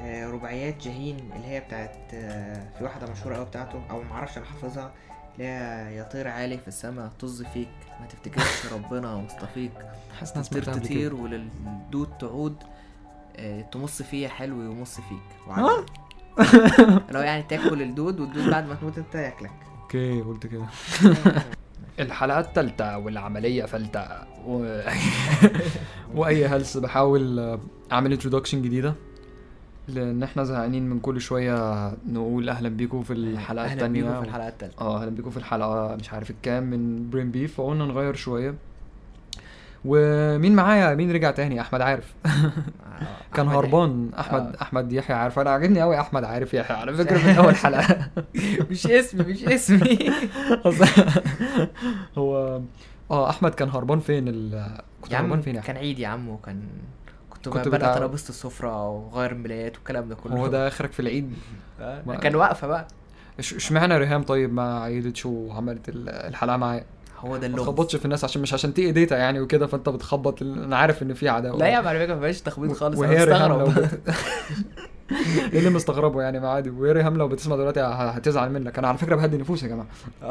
آه، رباعيات جاهين اللي هي بتاعت آه، في واحدة مشهورة أوي بتاعته أو معرفش أنا حافظها اللي هي يطير عالي في السماء طز فيك ما تفتكرش ربنا مصطفيك حاسس انها تطير سمعتها قبل تطير كده وللدود تعود آه، تمص فيا حلو يمص فيك ها؟ وعدل. لو يعني تاكل الدود والدود بعد ما تموت انت ياكلك اوكي قلت كده الحلقة التالتة والعملية فلتة و... وأي هلس بحاول آه، أعمل انترودكشن جديدة لأن احنا زهقانين من كل شوية نقول أهلا بيكم في الحلقة أهلا التانية بيكم في الحلقة التالتة اه اهلا بيكم في الحلقه مش عارف الكام من برين بيف فقلنا نغير شويه ومين معايا مين رجع تاني احمد عارف آه، كان أحمد هربان احمد آه. احمد يحيى عارف انا عاجبني قوي احمد عارف يحيى على فكره من اول حلقه مش اسمي مش اسمي أصل- هو اه احمد كان هربان فين ال... كنت يا هربان عم فين يا أحمد؟ كان عيد يا عم وكان كنت, كنت كنت بتاع- ببنى ترابيزة السفرة وغير الملايات والكلام ده كله هو ده اخرك في العيد آه، ما- كان واقفة بقى إش- اشمعنى ريهام طيب ما عيدتش وعملت ال- الحلقه معايا هو ده ما اللغز تخبطش في الناس عشان مش عشان تي ديتا يعني وكده فانت بتخبط ال... انا عارف ان في عداوه لا يا عم على فكرة مفيش تخبيط خالص وهي انا ريهام لو مستغرب بت... ايه اللي مستغربه يعني ما عادي وهي ريهام لو بتسمع دلوقتي ه- هتزعل منك انا على فكره بهدي نفوس يا جماعه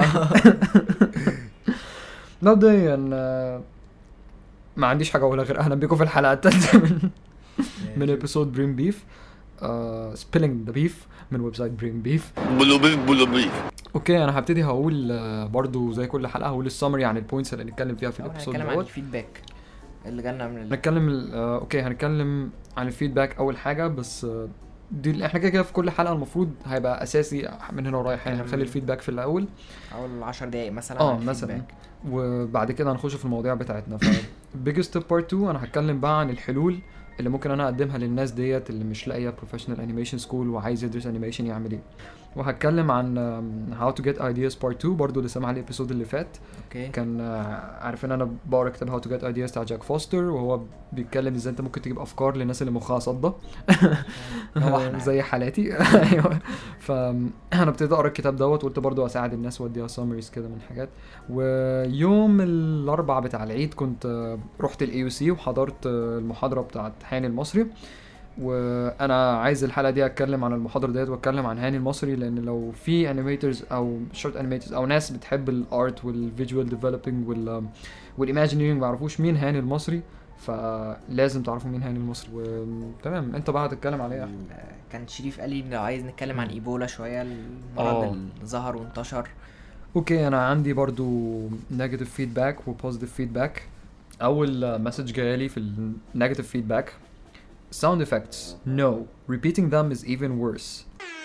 مبدئيا آه، ما عنديش حاجه اقولها غير اهلا بيكم في الحلقه الثالثه من من ابيسود برين بيف سبيلينج ذا بيف من ويب سايت برين بيف بلو بيف بلو بيف اوكي انا هبتدي هقول آه، برضو زي كل حلقه هقول السمري عن البوينتس اللي هنتكلم فيها في أول الابيسود هنتكلم عن دوت الفيدباك اللي جالنا من ال... هنتكلم ال- آه، اوكي هنتكلم عن الفيدباك اول حاجه بس آه، دي ال- احنا كده كده في كل حلقه المفروض هيبقى اساسي من هنا ورايح يعني هنخلي الفيدباك في الاول اول 10 دقايق مثلا اه عن مثلا الفيدباك. وبعد كده هنخش في المواضيع بتاعتنا ف biggest step part 2 انا هتكلم بقى عن الحلول اللي ممكن انا اقدمها للناس ديت اللي مش لاقيه بروفيشنال انيميشن سكول وعايز يدرس انيميشن يعمل ايه وهتكلم عن um, how to get ideas part 2 برضو اللي سمع الابيسود اللي فات اوكي كان آه، عارف ان انا بقرا كتاب هاو تو جيت ايدياز بتاع جاك فوستر وهو بيتكلم ازاي انت ممكن تجيب افكار للناس اللي مخها صدى هو احنا زي حالاتي ايوه فانا ابتديت اقرا الكتاب دوت وقلت برضو اساعد الناس واديها سامريز كده من حاجات ويوم الاربع بتاع العيد كنت آه، رحت الاي يو سي وحضرت آه، المحاضره بتاعت هاني المصري وانا عايز الحلقه دي اتكلم عن المحاضره ديت واتكلم عن هاني المصري لان لو في انيميترز او شورت انيميترز او ناس بتحب الارت والفيجوال ديفلوبينج وال والايماجينيرنج ما يعرفوش مين هاني المصري فلازم تعرفوا مين هاني المصري وتمام انت بقى هتتكلم على ايه ال- كان شريف قال لي لو عايز نتكلم عن ايبولا شويه المرض آه. اللي ظهر وانتشر اوكي انا عندي برضو نيجاتيف فيدباك وبوزيتيف فيدباك اول مسج جايه لي في النيجاتيف فيدباك sound effects no repeating them is even worse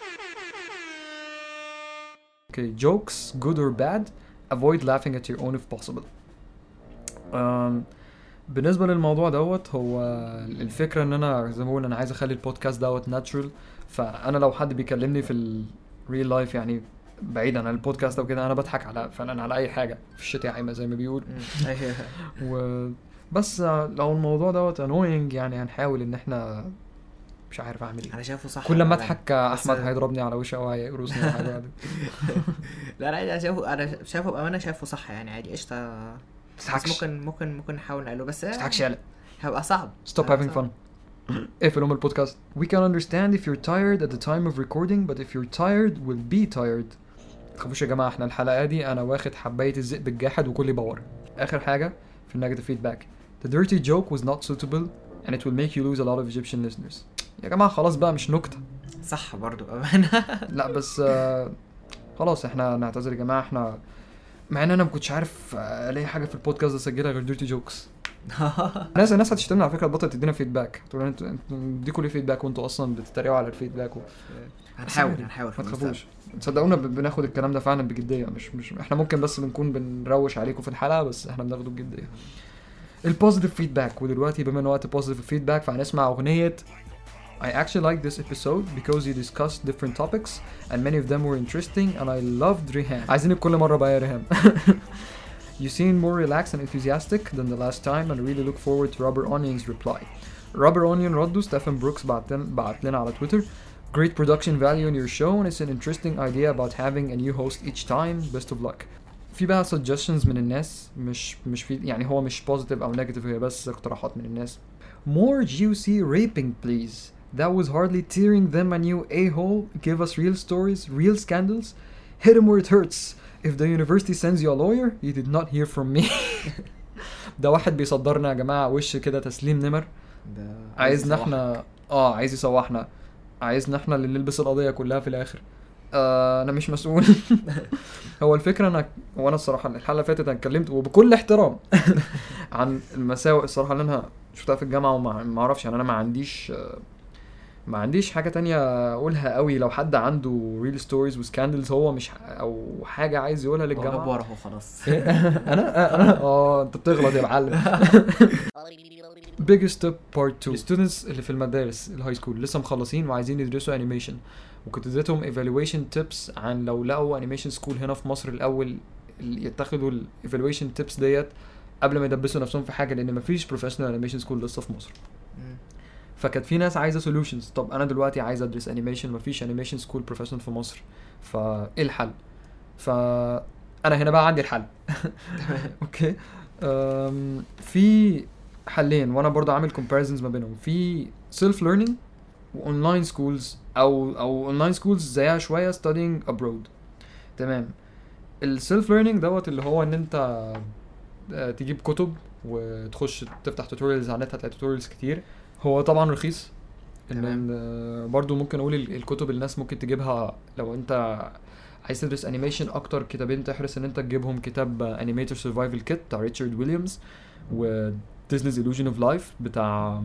okay jokes good or bad avoid laughing at your own if possible um, بالنسبة للموضوع دوت هو الفكرة ان انا زي ما بقول انا عايز اخلي البودكاست دوت ناتشرال فانا لو حد بيكلمني في الريل لايف يعني بعيدا عن البودكاست او كده انا بضحك على فعلا على اي حاجة في الشتاء عايمة زي ما بيقول مم. أيوه. و بس لو الموضوع دوت انوينج يعني هنحاول ان احنا مش عارف اعمل ايه انا شايفه صح كل ما أنا- اضحك بس- احمد هيضربني على وشي او هيقرصني او حاجه بعد. لا لا انا شايفه انا شايفه بامانه شايفه صح يعني عادي قشطه بس تضحكش ممكن ممكن ممكن نحاول نقله بس تضحكش يالا هيبقى صعب stop هيبقى having صعب. fun اقفل ام البودكاست we can understand if you're tired at the time of recording but if you're tired we'll be tired تخافوش يا جماعه احنا الحلقه دي انا واخد حبايه الذئب الجاحد وكلي باور اخر حاجه في النيجاتيف فيدباك the dirty joke was not suitable and it will make you lose a lot of Egyptian listeners يا جماعه خلاص بقى مش نكته صح برضو بامانه لا بس آه، خلاص احنا نعتذر يا جماعه احنا مع ان انا ما كنتش عارف آه، الاقي حاجه في البودكاست اسجلها غير ديرتي جوكس الناس الناس هتشتمنا على فكره تبطل تدينا فيدباك تقول انتوا انتوا اديكوا ليه فيدباك وانتوا اصلا بتتريقوا على الفيدباك و... هنحاول هنحاول في ما المستقبل. تخافوش تصدقونا ب- بناخد الكلام ده فعلا بجديه مش مش احنا ممكن بس بنكون بنروش عليكم في الحلقه بس احنا بناخده بجديه البوزيتيف فيدباك ودلوقتي بما ان وقت بوزيتيف فيدباك فهنسمع اغنيه I actually liked this episode because you discussed different topics and many of them were interesting and I loved Rehan. عايزينك كل مرة بقى يا ريهام. you seem more relaxed and enthusiastic than the last time and I really look forward to Rubber Onion's reply. Rubber Onion ردوا ستيفن بروكس بعت لنا بعت لنا على تويتر Great production value in your show and it's an interesting idea about having a new host each time. Best of luck. في بقى suggestions من الناس مش مش في يعني هو مش positive او negative هي بس اقتراحات من الناس. More juicy raping please. that was hardly tearing them a new a-hole give us real stories real scandals hit him where it hurts if the university sends you a lawyer you did not hear from me ده واحد بيصدرنا يا جماعه وش كده تسليم نمر ده عايزنا يصوحك. احنا اه عايز يسوحنا عايزنا احنا اللي نلبس القضيه كلها في الاخر آه انا مش مسؤول هو الفكره انا وانا الصراحه الحلقه اللي فاتت انا اتكلمت وبكل احترام عن المساوئ الصراحه اللي انا شفتها في الجامعه وما ما اعرفش يعني انا ما عنديش آه، ما عنديش حاجه تانية اقولها قوي لو حد عنده ريل ستوريز وسكاندلز هو مش ح- او حاجه عايز يقولها هو جاب للجامعه ورا اهو خلاص انا انا اه انت بتغلط يا معلم biggest step part 2 الستودنتس اللي في المدارس الهاي سكول لسه مخلصين وعايزين يدرسوا انيميشن وكنت اديتهم evaluation tips عن لو لقوا انيميشن سكول هنا في مصر الاول ال- يتخذوا الايفالويشن تيبس ديت قبل ما يدبسوا نفسهم في حاجه لان مفيش بروفيشنال انيميشن سكول لسه في مصر مم. فكانت في ناس عايزه سوليوشنز طب انا دلوقتي عايز ادرس انيميشن مفيش انيميشن سكول بروفيشنال في مصر فايه الحل فانا هنا بقى عندي الحل اوكي أم، في حلين وانا برضه عامل comparisons ما بينهم في سيلف ليرنينج واونلاين سكولز او او اونلاين سكولز زيها شويه studying abroad تمام السيلف ليرنينج دوت اللي هو ان انت آه، تجيب كتب وتخش تفتح توتوريالز على النت هتلاقي توتوريالز كتير هو طبعا رخيص ان تمام. آه، برضو ممكن اقول ال- الكتب الناس ممكن تجيبها لو انت عايز تدرس انيميشن اكتر كتابين تحرص ان انت تجيبهم كتاب انيميتور سرفايفل كيت بتاع ريتشارد ويليامز وديزنيز illusion اوف لايف بتاع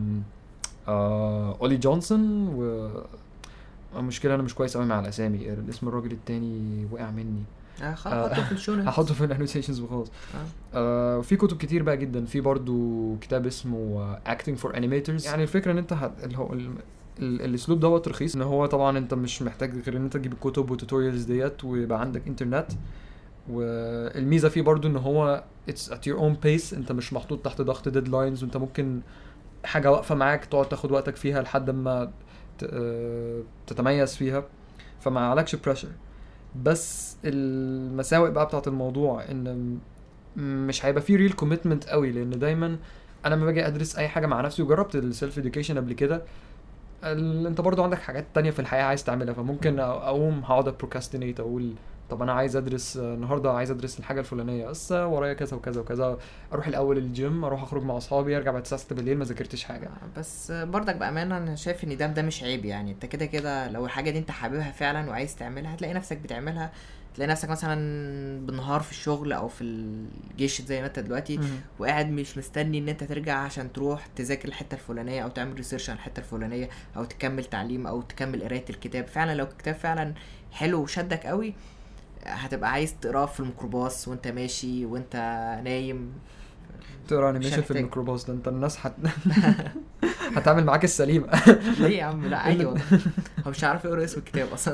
آه اولي جونسون و المشكله انا مش كويس قوي مع الاسامي اسم الراجل التاني وقع مني آه، خلاص حطه في الشو notes. هحطه في الانوتيشنز وخلاص آه. آه في كتب كتير بقى جدا في برضو كتاب اسمه اكتنج فور انيميترز يعني الفكره ان انت هت... اللي هو ال... ال- الاسلوب دوت رخيص ان هو طبعا انت مش محتاج غير ان انت تجيب الكتب والتوتوريالز ديت ويبقى عندك انترنت والميزه فيه برضو ان هو اتس ات يور اون بيس انت مش محطوط تحت ضغط ديدلاينز وانت ممكن حاجه واقفه معاك تقعد تاخد وقتك فيها لحد ما ت... آه، تتميز فيها فما عليكش بريشر بس المساوئ بقى بتاعت الموضوع ان م- مش هيبقى فيه ريل كوميتمنت قوي لان دايما انا لما باجي ادرس اي حاجه مع نفسي وجربت السيلف اديوكيشن قبل كده ال- انت برضو عندك حاجات تانية في الحياه عايز تعملها فممكن أ- اقوم هقعد بروكاستينيت اقول طب انا عايز ادرس آه، النهارده عايز ادرس الحاجه الفلانيه بس ورايا كذا وكذا وكذا اروح الاول الجيم اروح اخرج مع اصحابي ارجع بعد الساعه 6 بالليل ما ذاكرتش حاجه آه، بس برضك بامانه انا شايف ان ده ده مش عيب يعني انت كده كده لو الحاجه دي انت حاببها فعلا وعايز تعملها هتلاقي نفسك بتعملها تلاقي نفسك مثلا بالنهار في الشغل او في الجيش زي ما انت دلوقتي وقاعد مش مستني ان انت ترجع عشان تروح تذاكر الحته الفلانيه او تعمل ريسيرش عن الحته الفلانيه او تكمل تعليم او تكمل قرايه الكتاب فعلا لو الكتاب فعلا حلو وشدك قوي هتبقى عايز تقراه في الميكروباص وانت ماشي وانت نايم تقرا انيميشن في هتحتاج. الميكروباص ده انت الناس هت... هتعمل معاك السليمه ليه يا عم لا عادي والله هو مش عارف يقرا اسم الكتاب اصلا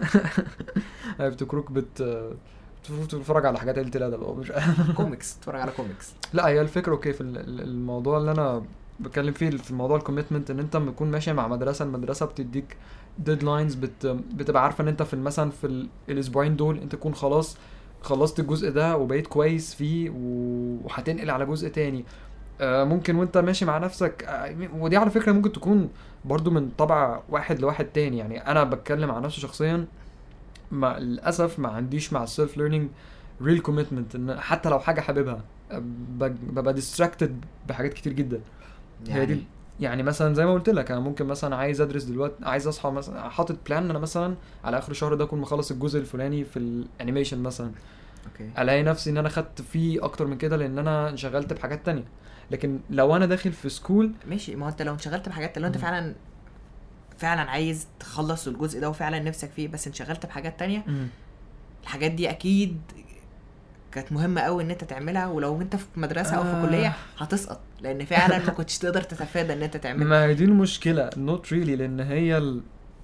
هيفتكروك بت بتتفرج على حاجات قلة الادب او مش كوميكس اتفرج على كوميكس لا هي الفكره اوكي في ال- ال- الموضوع اللي انا بتكلم فيه في موضوع الكوميتمنت ان انت لما تكون ماشي مع مدرسه المدرسه بتديك ديدلاينز بت بتبقى عارفه ان انت في مثلا في ال- الاسبوعين دول انت تكون خلاص خلصت الجزء ده وبقيت كويس فيه و- وهتنقل على جزء تاني آه، ممكن وانت ماشي مع نفسك آه، ودي على فكره ممكن تكون برضو من طبع واحد لواحد تاني يعني انا بتكلم عن نفسي شخصيا مع للاسف ما عنديش مع السيلف ليرنينج ريل كوميتمنت ان حتى لو حاجه حاببها بج- ببقى ديستراكتد بحاجات كتير جدا هي دي يعني مثلا زي ما قلت لك انا ممكن مثلا عايز ادرس دلوقتي عايز اصحى مثلا حاطط بلان انا مثلا على اخر الشهر ده اكون مخلص الجزء الفلاني في الانيميشن مثلا اوكي الاقي نفسي ان انا خدت فيه اكتر من كده لان انا انشغلت بحاجات تانية لكن لو انا داخل في سكول ماشي ما هو انت لو انشغلت بحاجات لو انت مم. فعلا فعلا عايز تخلص الجزء ده وفعلا نفسك فيه بس انشغلت بحاجات تانية الحاجات دي اكيد كانت مهمة قوي ان انت تعملها ولو انت في مدرسة او في آه. كلية هتسقط لان فعلا ما كنتش تقدر تتفادى ان انت تعملها ما هي دي المشكله نوت ريلي لان هي ال...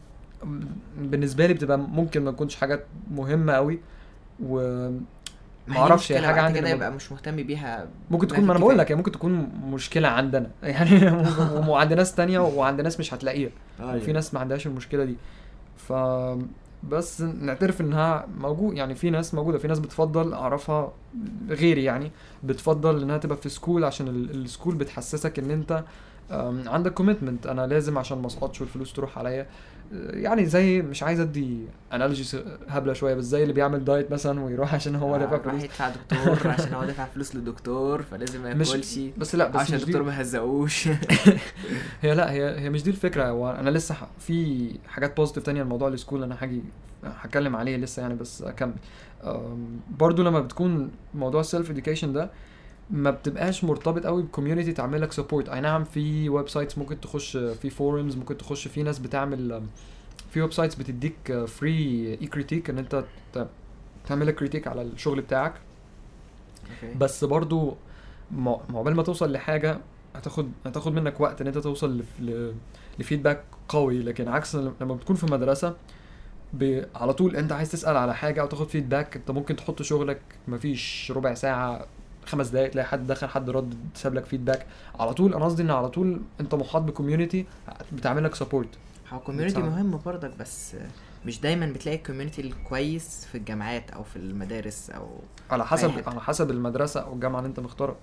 بالنسبه لي بتبقى ممكن ما تكونش حاجات مهمه قوي و ما هي دي معرفش، هي مشكلة حاجة بعد عندي كده لما- يبقى مش مهتم بيها ممكن بما تكون ما انا فيه بقول كفاية. لك هي ممكن تكون مشكله عندنا يعني ممكن- وعند ناس تانية وعند ناس مش هتلاقيها آه، وفي ناس ما عندهاش المشكله دي ف بس نعترف انها موجود يعني في ناس موجوده في ناس بتفضل اعرفها غيري يعني بتفضل انها تبقى في سكول عشان ال- السكول بتحسسك ان انت أم، عندك كوميتمنت انا لازم عشان ما اسقطش والفلوس تروح عليا أه، يعني زي مش عايز ادي انالوجي هبله شويه بس زي اللي بيعمل دايت مثلا ويروح عشان هو آه، دافع راح فلوس يدفع دكتور عشان هو دافع فلوس للدكتور فلازم ما مش ياكلش بس لا بس عشان مش دي الدكتور ما هزقوش هي لا هي هي مش دي الفكره هو انا لسه ح- في حاجات بوزيتيف تانية الموضوع السكول انا هاجي هتكلم عليه لسه يعني بس اكمل أم، برضو لما بتكون موضوع السيلف اديوكيشن ده ما بتبقاش مرتبط قوي بكوميونتي تعمل لك سبورت اي نعم في ويب سايتس ممكن تخش في فورums ممكن تخش في ناس بتعمل أم، في ويب سايتس بتديك فري اي كريتيك ان انت ت- تعمل لك كريتيك على الشغل بتاعك اوكي بس برضو ما ما عقبال ما توصل لحاجه هتاخد هتاخد منك وقت ان انت توصل لف... ل... لفيدباك قوي لكن عكس لما بتكون في مدرسه ب... على طول انت عايز تسال على حاجه او تاخد فيدباك انت ممكن تحط شغلك مفيش ربع ساعه خمس دقايق تلاقي حد دخل حد رد ساب لك فيدباك على طول انا قصدي ان على طول انت محاط بكوميونتي بتعمل لك سبورت هو الكوميونتي بتساعد. مهم برضك بس مش دايما بتلاقي الكوميونتي الكويس في الجامعات او في المدارس او على حسب حتة. على حسب المدرسه او الجامعه اللي انت مختارها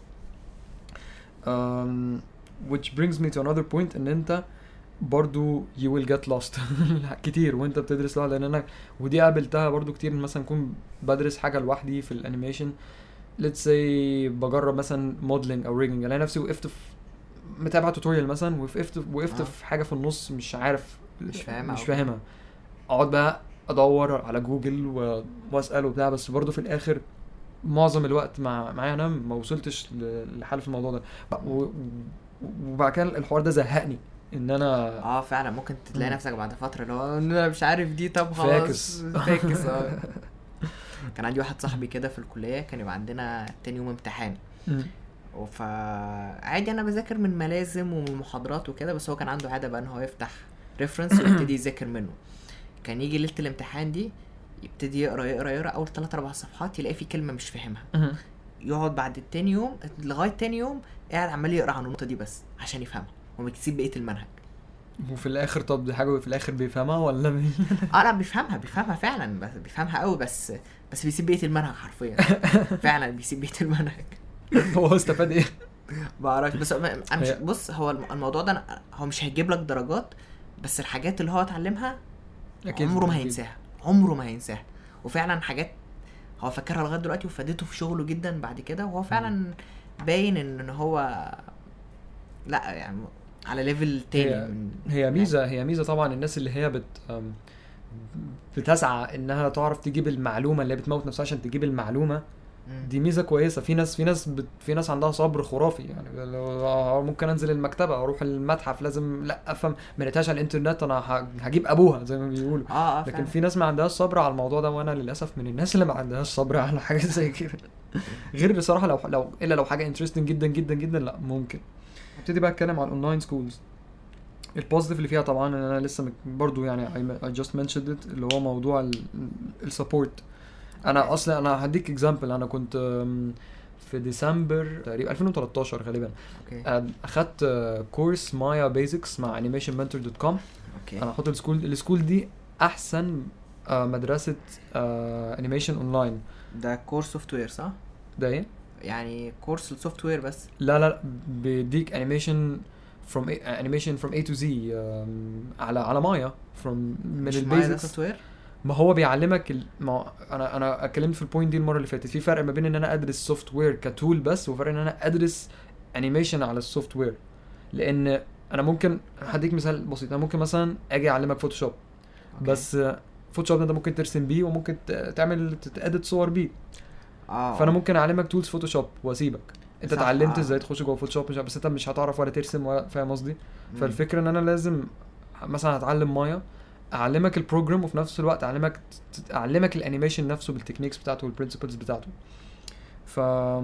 um, which brings me to another point ان انت برضو you will get lost كتير وانت بتدرس لوحدك لان انا ودي قابلتها برضو كتير إن مثلا اكون بدرس حاجه لوحدي في الانيميشن let's say بجرب مثلا موديلنج او ريجنج الاقي نفسي وقفت في متابع توتوريال مثلا وقفت وقفت آه. في حاجه في النص مش عارف مش فاهمها مش أو فاهمها اقعد بقى ادور على جوجل و- واسال وبتاع بس برضه في الاخر معظم الوقت مع معايا انا ما وصلتش ل- لحل في الموضوع ده ب- و- و- وبعد كده الحوار ده زهقني ان انا اه فعلا ممكن تلاقي مم. نفسك بعد فتره اللي هو انا مش عارف دي طب خلاص فاكس. فاكس اه كان عندي واحد صاحبي كده في الكليه كان يبقى عندنا تاني يوم امتحان مم. فعادي انا بذاكر من ملازم ومن محاضرات وكده بس هو كان عنده عاده بقى ان هو يفتح ريفرنس ويبتدي يذاكر منه كان يجي ليله الامتحان دي يبتدي يقرا يقرا يقرا اول ثلاث اربع صفحات يلاقي في كلمه مش فاهمها مم. يقعد بعد التاني يوم لغايه تاني يوم قاعد عمال يقرا عن النقطه دي بس عشان يفهمها وبيسيب بقيه المنهج وفي الاخر طب دي حاجه في الاخر بيفهمها ولا بي... اه لا بيفهمها بيفهمها فعلا بس بيفهمها قوي بس بس بيسيب بقيه المنهج حرفيا فعلا بيسيب بقيه المنهج هو استفاد ايه؟ بعرفش بس انا مش هي- بص هو الم- الموضوع ده أنا هو مش هيجيب لك درجات بس الحاجات اللي هو اتعلمها عمره ما أكيد. هينساها عمره ما هينساها وفعلا حاجات هو فاكرها لغايه دلوقتي وفادته في شغله جدا بعد كده وهو فعلا باين ان إن هو لا يعني على ليفل تاني هي- من هي ميزه هي ميزه طبعا الناس اللي هي بت أم، بتسعى انها تعرف تجيب المعلومه اللي هي بتموت نفسها عشان تجيب المعلومه مم. دي ميزه كويسه في ناس في ناس بت في ناس عندها صبر خرافي يعني لو ممكن انزل المكتبه اروح المتحف لازم لا افهم ما لقيتهاش على الانترنت انا ه- هجيب ابوها زي ما بيقولوا اه اه لكن فعلا. في ناس ما عندهاش صبر على الموضوع ده وانا للاسف من الناس اللي ما عندهاش صبر على حاجه زي كده غير بصراحه لو لو الا لو حاجه انترستنج جدا جدا جدا لا ممكن ابتدي بقى اتكلم عن الاونلاين سكولز البوزيتيف اللي فيها طبعا ان انا لسه مك- برضو يعني I just mentioned it اللي هو موضوع السبورت انا اصلا انا هديك اكزامبل انا كنت أم، في ديسمبر تقريبا 2013 غالبا اوكي أه، اخدت أه، كورس مايا بيزكس مع animationmentor.com اوكي انا هحط السكول السكول دي احسن آه، مدرسه انيميشن اونلاين ده كورس سوفت وير صح؟ ده ايه يعني كورس السوفت وير بس لا لا بيديك انيميشن فروم انيميشن فروم اي تو زي على على مايا فروم من مش معايا ده البيزكس سوفت وير ما هو بيعلمك ال... ما انا انا اتكلمت في البوينت دي المره اللي فاتت في فرق ما بين ان انا ادرس سوفت وير كتول بس وفرق ان انا ادرس انيميشن على السوفت وير لان انا ممكن هديك مثال بسيط انا ممكن مثلا اجي اعلمك فوتوشوب أوكي. بس فوتوشوب ده ممكن ترسم بيه وممكن ت- تعمل تedit صور بيه اه فانا ممكن اعلمك تولز فوتوشوب واسيبك انت صح، اتعلمت آه. ازاي تخش جوه فوتوشوب مش- بس انت مش هتعرف ولا ترسم ولا فاهم قصدي مم. فالفكره ان انا لازم مثلا هتعلم مايا اعلمك البروجرام وفي نفس الوقت اعلمك ت- اعلمك الانيميشن نفسه بالتكنيكس بتاعته والبرنسبلز بتاعته ف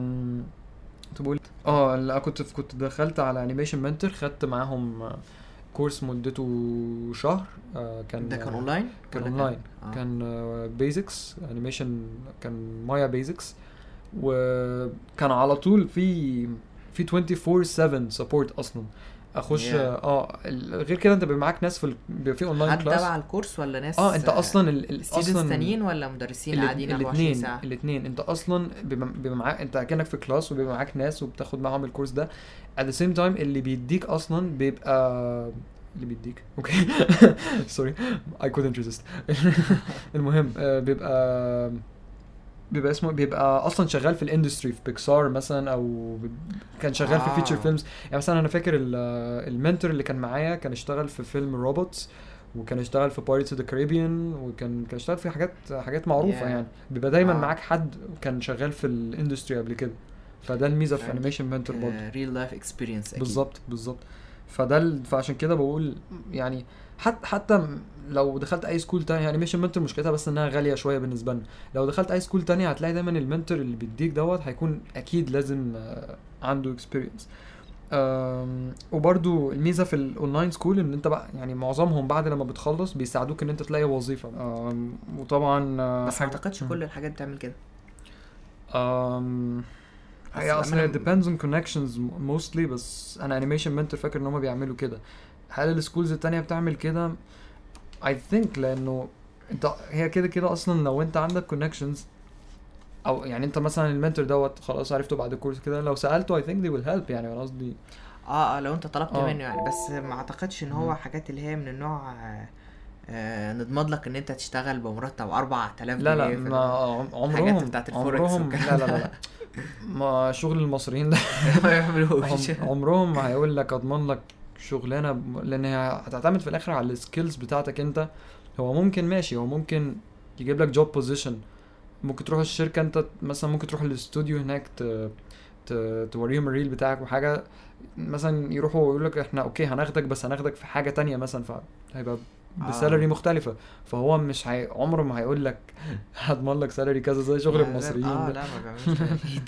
كنت بقول اه لا كنت كنت دخلت على انيميشن منتور خدت معاهم كورس مدته شهر آه، كان ده كان اونلاين كان ولا اونلاين آه. كان بيزكس انيميشن كان مايا بيزكس وكان على طول في في 24 7 سبورت اصلا اخش Yeah. اه ال- غير كده انت بيبقى معاك ناس في ال... بيبقى في اونلاين حد كلاس تبع الكورس ولا ناس اه انت اصلا ال... ال... ستودنتس اصلا تانيين ولا مدرسين ال- قاعدين 24 الاثنين ساعه الاثنين انت اصلا بيبقى بيبقى معاك انت كانك في كلاس وبيبقى معاك ناس وبتاخد معاهم الكورس ده at the same time اللي بيديك اصلا بيبقى اللي بيديك اوكي سوري I couldn't resist المهم آه، بيبقى بيبقى اسمه بيبقى اصلا شغال في الاندستري في بيكسار مثلا او ب- كان شغال في آه. فيتشر فيلمز يعني مثلا انا فاكر ال- المنتور اللي كان معايا كان اشتغل في فيلم روبوتس وكان اشتغل في بايرتس اوف ذا كاريبيان وكان كان اشتغل في حاجات حاجات معروفه Yeah. يعني بيبقى دايما آه. معاك حد كان شغال في الاندستري قبل كده فده الميزه في عندك، انيميشن منتور برضه ريل لايف اكسبيرينس بالظبط بالظبط فده ال... فعشان كده بقول يعني حتى حتى م- لو دخلت اي سكول تاني انيميشن منتور مشكلتها بس انها غاليه شويه بالنسبه لنا لو دخلت اي سكول تاني هتلاقي دايما المنتور اللي بيديك دوت هيكون اكيد لازم آه، عنده اكسبيرينس وبرده الميزه في الاونلاين سكول ان انت بقى يعني معظمهم بعد لما بتخلص بيساعدوك ان انت تلاقي وظيفه آم، وطبعا آه، بس ما حاجة- اعتقدش مم. كل الحاجات بتعمل كده أم هي أصل اصلا أنا- it depends on connections mostly بس انا انيميشن منتور فاكر ان هم بيعملوا كده هل السكولز التانية بتعمل كده I think لانه انت هي كده كده اصلا لو انت عندك connections او يعني انت مثلا المنتور دوت خلاص عرفته بعد الكورس كده لو سالته I think they will help يعني انا قصدي اه اه لو انت طلبت آه. منه يعني بس ما اعتقدش ان هو مم. حاجات اللي هي من النوع آه آه نضمن لك ان انت تشتغل بمرتب 4000 لا لا جنيه في ما عم- عمرهم الحاجات بتاعت الفوركس عمرهم والكلام لا لا لا, لا. ما شغل المصريين ده ما يعملوش عم- عمرهم ما هيقول لك اضمن لك شغلانه ب- لان هي هتعتمد في الاخر على السكيلز بتاعتك انت هو ممكن ماشي هو ممكن يجيب لك جوب بوزيشن ممكن تروح الشركه انت مثلا ممكن تروح الاستوديو هناك ت... ت... توريهم الريل بتاعك وحاجه مثلا يروحوا يقول لك احنا اوكي هناخدك بس هناخدك في حاجه تانية مثلا فهيبقى بسالري آه. مختلفه فهو مش هي... عمره ما هيقول لك هضمن لك سالري كذا زي شغل لا، لا، المصريين اه ده لا ما بيعملوش كده اكيد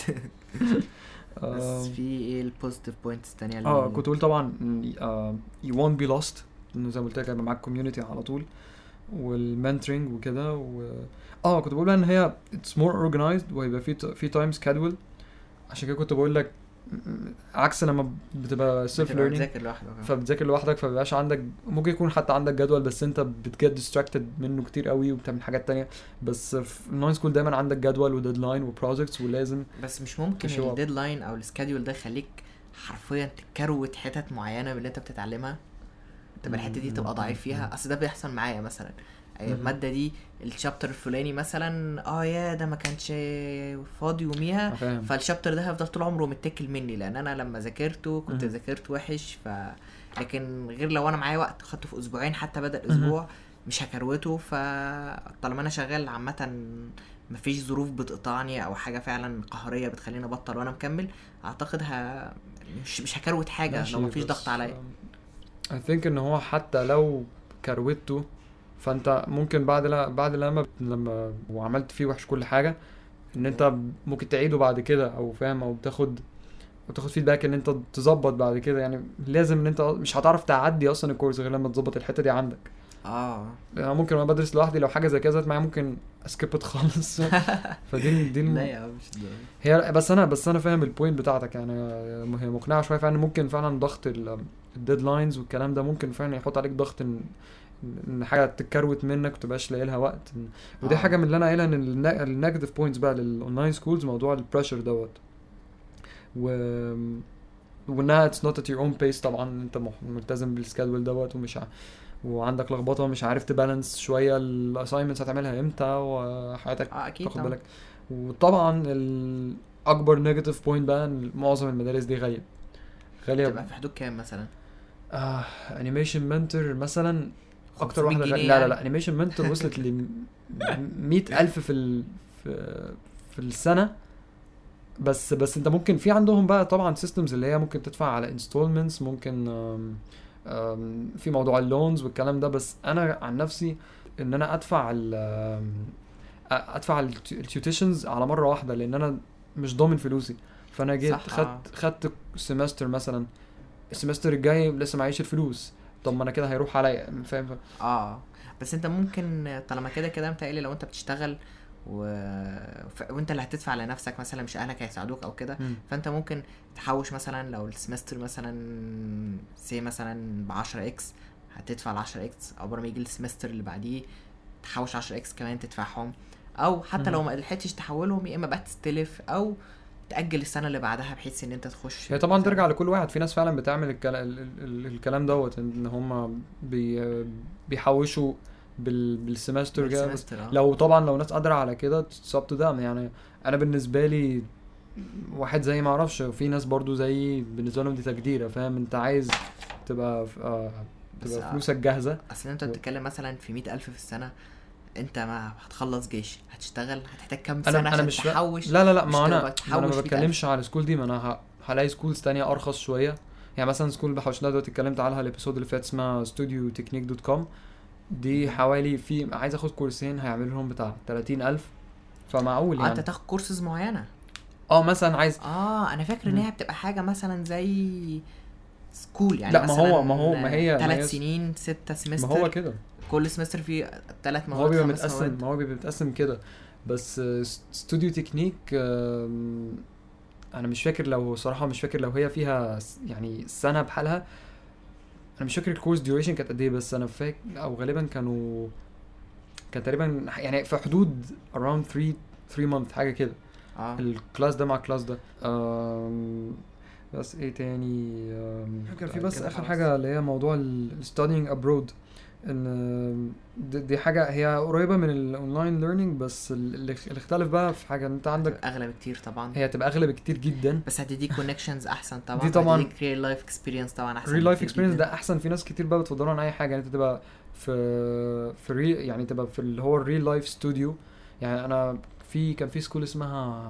بس آم، في ايه البوزيتيف بوينتس التانية اللي اه كنت بقول طبعا يو won't بي lost انه زي ما قلت لك هيبقى معاك كوميونتي على طول والمنتورنج وكده و اه كنت بقول بقى ان هي اتس مور اورجنايزد وهيبقى في في تايم سكادول عشان كده كنت بقول لك م- عكس لما بتبقى سيلف بتبقى ليرنينج بتذاكر لوحدك آه. فبتذاكر لوحدك فمبيبقاش عندك ممكن يكون حتى عندك جدول بس انت بتجت ديستراكتد منه كتير قوي وبتعمل حاجات تانية بس في الناين سكول دايما عندك جدول وديدلاين وبروجكتس ولازم بس مش ممكن تشوف. الديدلاين او السكادول ده يخليك حرفيا تكروت حتت معينه من اللي انت بتتعلمها تبقى الحته دي تبقى ضعيف فيها اصل ده بيحصل معايا مثلا أي مم. الماده دي الشابتر الفلاني مثلا اه يا ده ما كانش فاضي يوميها فاهم فالشابتر ده هيفضل طول عمره متكل مني لان انا لما ذاكرته كنت مهم. ذاكرت وحش ف لكن غير لو انا معايا وقت خدته في اسبوعين حتى بدل مهم. اسبوع مش هكروته فطالما انا شغال عامه مفيش ظروف بتقطعني او حاجه فعلا قهريه بتخليني ابطل وانا مكمل اعتقد ه... مش مش هكروت حاجه ماشي، لو مفيش بس، ضغط عليا um, I think ان هو حتى لو كروته فانت ممكن بعد لا بعد لما لما وعملت فيه وحش كل حاجه ان انت ممكن تعيده بعد كده او فاهم او بتاخد وتاخد فيدباك ان انت تظبط بعد كده يعني لازم ان انت مش هتعرف تعدي اصلا الكورس غير لما تظبط الحته دي عندك اه يعني ممكن وانا بدرس لوحدي لو حاجه زي كده زادت معايا ممكن اسكيبت خالص فدي دي الم... لا يا مش ده. هي بس انا بس انا فاهم البوينت بتاعتك يعني هي مقنعه شويه فعلا ممكن فعلا ضغط الديدلاينز والكلام ده ممكن فعلا يحط عليك ضغط ان ان حاجه تتكروت منك وتبقاش لاقي لها وقت ودي آه. حاجه من اللي انا قايلها ان النيجاتيف بوينتس بقى للاونلاين سكولز موضوع البريشر دوت و وانها اتس نوت ات يور اون بيس طبعا انت مح- ملتزم بالسكادول دوت ومش ع... وعندك لخبطه ومش عارف تبالانس شويه الاساينمنتس هتعملها امتى وحياتك اه اكيد تاخد طبعا. بالك وطبعا الاكبر نيجاتيف بوينت بقى ان معظم المدارس دي غاليه غاليه تبقى في حدود كام مثلا آه انيميشن منتور مثلا اكتر 500 واحده غالية. جنيه لا لا يعني؟ لا انيميشن منتور وصلت ل 100000 في ال... في في السنه بس بس انت ممكن في عندهم بقى طبعا سيستمز اللي هي ممكن تدفع على انستولمنتس ممكن آم، آم، في موضوع اللونز والكلام ده بس انا عن نفسي ان انا ادفع ال آم، ادفع التيوتيشنز على مره واحده لان انا مش ضامن فلوسي فانا جيت صح، آه. خدت خدت سيمستر مثلا السمستر الجاي لسه معيش الفلوس طب ما انا كده هيروح عليا فاهم اه بس انت ممكن طالما كده كده متهيألي لو انت بتشتغل و... ف... وانت اللي هتدفع لنفسك مثلا مش اهلك هيساعدوك او كده مم. فانت ممكن تحوش مثلا لو السمستر مثلا سي مثلا ب 10 اكس هتدفع ال 10 اكس عقبال ما يجي السمستر اللي بعديه تحوش 10 اكس كمان تدفعهم او حتى لو مم. ما لحقتش تحولهم يا اما بقى تستلف او تاجل السنه اللي بعدها بحيث ان انت تخش هي طبعا ترجع لكل واحد في ناس فعلا بتعمل الكلا... ال... ال... الكلام دوت ان هم بي... بيحوشوا بال... بالسمستر كده بس بالسمستر، آه. لو طبعا لو ناس قادره على كده تصاب ده يعني انا بالنسبه لي واحد زي ما اعرفش في ناس برضو زي بالنسبه لهم دي تجديره فاهم انت عايز تبقى آه بس تبقى آه. فلوسك جاهزه اصل انت بتتكلم مثلا في مئة ألف في السنة انت ما هتخلص جيش هتشتغل هتحتاج كام سنة انا انا عشان مش فا- تحوش لا لا لا مش ما انا تبقى ما تحوش انا ما 100,000. بتكلمش على السكول دي ما انا ه- هلاقي سكولز تانية ارخص شويه يعني مثلا سكول بحوش لها دلوقتي اتكلمت عنها الابيسود اللي فات اسمها ستوديو تكنيك دوت كوم دي حوالي في عايز اخد كورسين هيعملوا لهم بتاع 30000 فمعقول اه انت يعني تاخد كورسز معينة اه مثلا عايز اه انا فاكر ان مم. هي بتبقى حاجة مثلا زي سكول يعني لا، ما هو- ما هو- ما هي- ما هي- ثلاث سنين ستة سمستر ما هو كده كل سمستر فيه ثلاث ما مواد هو بيبقى خمس متقسم مواد ما هو بيبقى متقسم كده بس آه، استوديو تكنيك آم، انا مش فاكر لو صراحه مش فاكر لو هي فيها س- يعني سنه بحالها انا مش فاكر الكورس ديوريشن كانت قد ايه بس انا فاكر او غالبا كانوا كان تقريبا يعني في حدود around 3 3 month حاجه كده اه الكلاس ده مع الكلاس ده آم، بس ايه تاني آم، كان في بس كده اخر خلاص. حاجه اللي هي موضوع ال studying abroad ان آم، دي, دي حاجه هي قريبه من الاونلاين ليرنينج بس ال- اللي اللي اختلف بقى في حاجه ان انت عندك اغلى بكتير طبعا هي هتبقى اغلى بكتير جدا بس هتديك كونكشنز احسن طبعا دي طبعاً- هتديك ريل لايف اكسبيرينس طبعا احسن الريل لايف بكتير اكسبيرينس جداً. ده احسن في ناس كتير بقى بتفضلوا عن اي حاجه يعني انت تبقى في في ري يعني تبقى في اللي هو الريل لايف ستوديو يعني انا في كان في سكول اسمها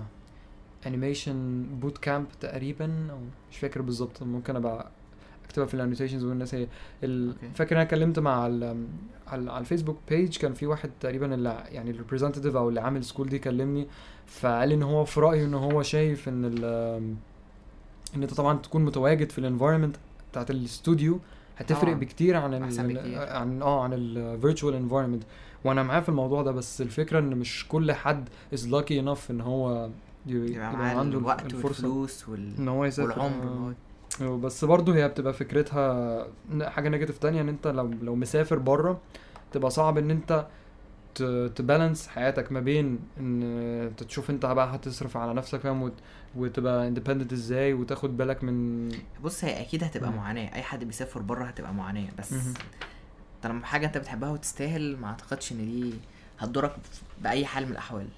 انيميشن بوت كامب تقريبا او مش فاكر بالظبط ممكن ابقى اكتبها في الانوتيشنز والناس هي ال... أوكي. فاكر انا اتكلمت مع ال... على على الفيسبوك بيج كان في واحد تقريبا اللي يعني الريبريزنتيف او اللي عامل السكول دي كلمني فقال لي ان هو في رايه ان هو شايف ان ال... ان انت طبعا تكون متواجد في الانفايرمنت بتاعت الاستوديو هتفرق طبعاً. بكتير عن أحسن ال... بكتير. عن اه عن الفيرتشوال انفايرمنت وانا معاه في الموضوع ده بس الفكره ان مش كل حد از لاكي انف ان هو ي- يبقى معاه الوقت والفلوس وال... ان هو يسافر والعمر آه. إن هو بس برضه هي بتبقى فكرتها ن- حاجه نيجاتيف تانية ان انت لو لو مسافر بره تبقى صعب ان انت ت- تبالانس حياتك ما بين ان انت تشوف انت بقى هتصرف على نفسك فاهم وت- وتبقى اندبندنت ازاي وتاخد بالك من بص هي اكيد هتبقى مم. معاناه اي حد بيسافر بره هتبقى معاناه بس مهم. انت لما حاجه انت بتحبها وتستاهل ما اعتقدش ان دي هتضرك باي حال من الاحوال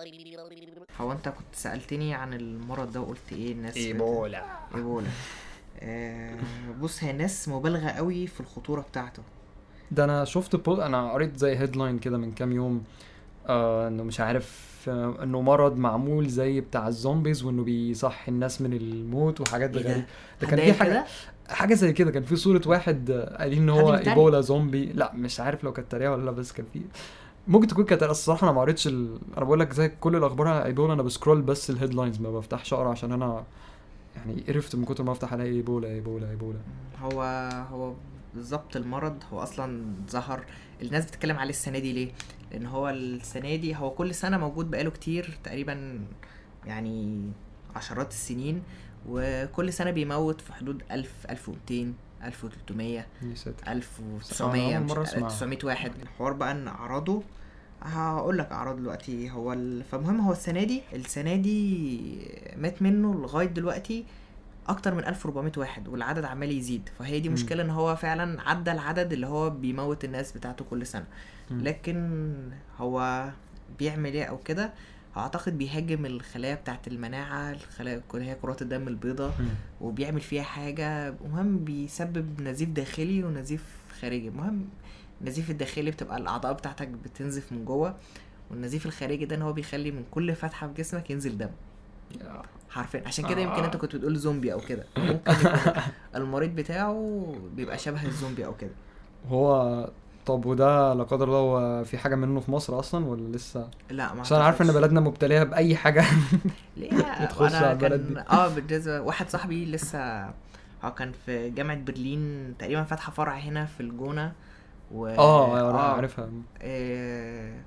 هو انت كنت سالتني عن المرض ده وقلت ايه الناس بت- ايبولا ايبولا آه بص هي الناس مبالغه قوي في الخطوره بتاعته ده انا شفت بول انا قريت زي هيدلاين كده من كام يوم آه انه مش عارف آه انه مرض معمول زي بتاع الزومبيز وانه بيصحي الناس من الموت وحاجات ايه ده؟ غريبه ده كان هتضايق في حاجه كده؟ حاجه زي كده كان في صوره واحد آه، قايلين ان حد هو بيتريق؟ ايبولا زومبي لا مش عارف لو كانت تريقه ولا لا بس كان في ممكن تكون كانت الصراحه انا ما قريتش ال... انا بقول لك زي كل الاخبار على ايبولا انا بسكرول بس الهيدلاينز ما بفتحش اقرا عشان انا يعني قرفت من كتر ما افتح الاقي ايبولا ايبولا ايبولا هو هو بالظبط المرض هو اصلا ظهر الناس بتتكلم عليه السنه دي ليه لان هو السنه دي هو كل سنه موجود بقاله كتير تقريبا يعني عشرات السنين وكل سنه بيموت في حدود 1000 1200 1300 يا ساتر 1900 أول مش مرة أسمع. 900 واحد الحوار بقى ان اعراضه هقول لك اعراض دلوقتي هو ال... فمهم هو السنه دي السنه دي مات منه لغايه دلوقتي اكتر من 1400 واحد والعدد عمال يزيد فهي دي مم. مشكله ان هو فعلا عدى العدد اللي هو بيموت الناس بتاعته كل سنه مم. لكن هو بيعمل ايه او كده اعتقد بيهاجم الخلايا بتاعت المناعه الخلايا اللي هي كرات الدم البيضاء مم. وبيعمل فيها حاجة مهم بيسبب نزيف داخلي ونزيف خارجي مهم النزيف الداخلي بتبقى الأعضاء بتاعتك بتنزف من جوه والنزيف الخارجي ده ان هو بيخلي من كل فتحة في جسمك ينزل دم يا. حرفيا عشان كده يمكن آه. انت كنت بتقول زومبي او كده ممكن يكون المريض بتاعه بيبقى شبه الزومبي او كده هو طب وده لا قدر الله هو في حاجه منه في مصر اصلا ولا لسه لا ما عشان انا عارف ان أعتقدش. بلدنا مبتليه باي حاجه ليه بتخش على وانا البلد كان دي. اه بالجزء واحد صاحبي لسه هو كان في جامعة برلين تقريبا فاتحة فرع هنا في الجونة و اه انا عارفها آه،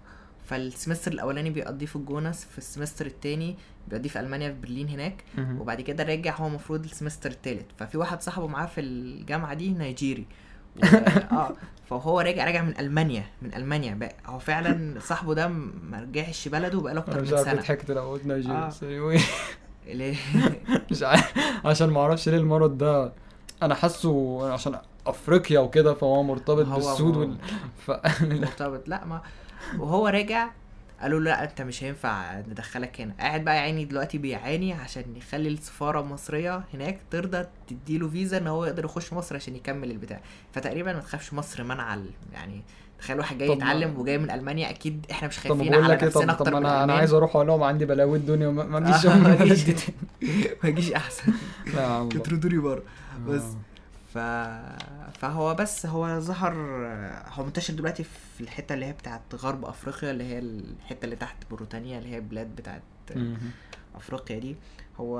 فالسمستر الاولاني بيقضيه في الجونس في السمستر التاني بيقضيه في المانيا في برلين هناك مهم. وبعد كده راجع هو المفروض السمستر التالت ففي واحد صاحبه معاه في الجامعه دي نيجيري و... اه فهو راجع راجع من المانيا من المانيا بقى هو فعلا صاحبه ده م- ما رجعش بلده بقاله انا اكتر مش من عارف سنه ضحكت لما قلت نيجيريا آه. بس anyway. ليه مش عارف عشان ما اعرفش ليه المرض ده انا حاسه عشان افريقيا وكده فهو مرتبط هو- بالسود هو- وال ف... مرتبط لا ما وهو راجع قالوا له لا انت مش هينفع ندخلك هنا قاعد بقى يعني دلوقتي بيعاني عشان يخلي السفاره المصريه هناك ترضى تديله فيزا ان هو يقدر يخش مصر عشان يكمل البتاع فتقريبا ما تخافش مصر منع ال- يعني تخيل واحد جاي طب ما- يتعلم وجاي من المانيا اكيد احنا مش طب ما خايفين بقول على لك ايه طب نفسنا طب اكتر ما من انا انا الألمان. عايز اروح اقول لهم عندي بلاوي الدنيا ما ما تجيش آه، هم ما بلدي تجيش. تاني. ما يجيش احسن لا يا عم بقى. يطردوني بره بس آه. ف... فهو بس هو ظهر هو منتشر دلوقتي في الحته اللي هي بتاعت غرب افريقيا اللي هي الحته اللي تحت موريتانيا اللي هي بلاد بتاعت مهم. افريقيا دي هو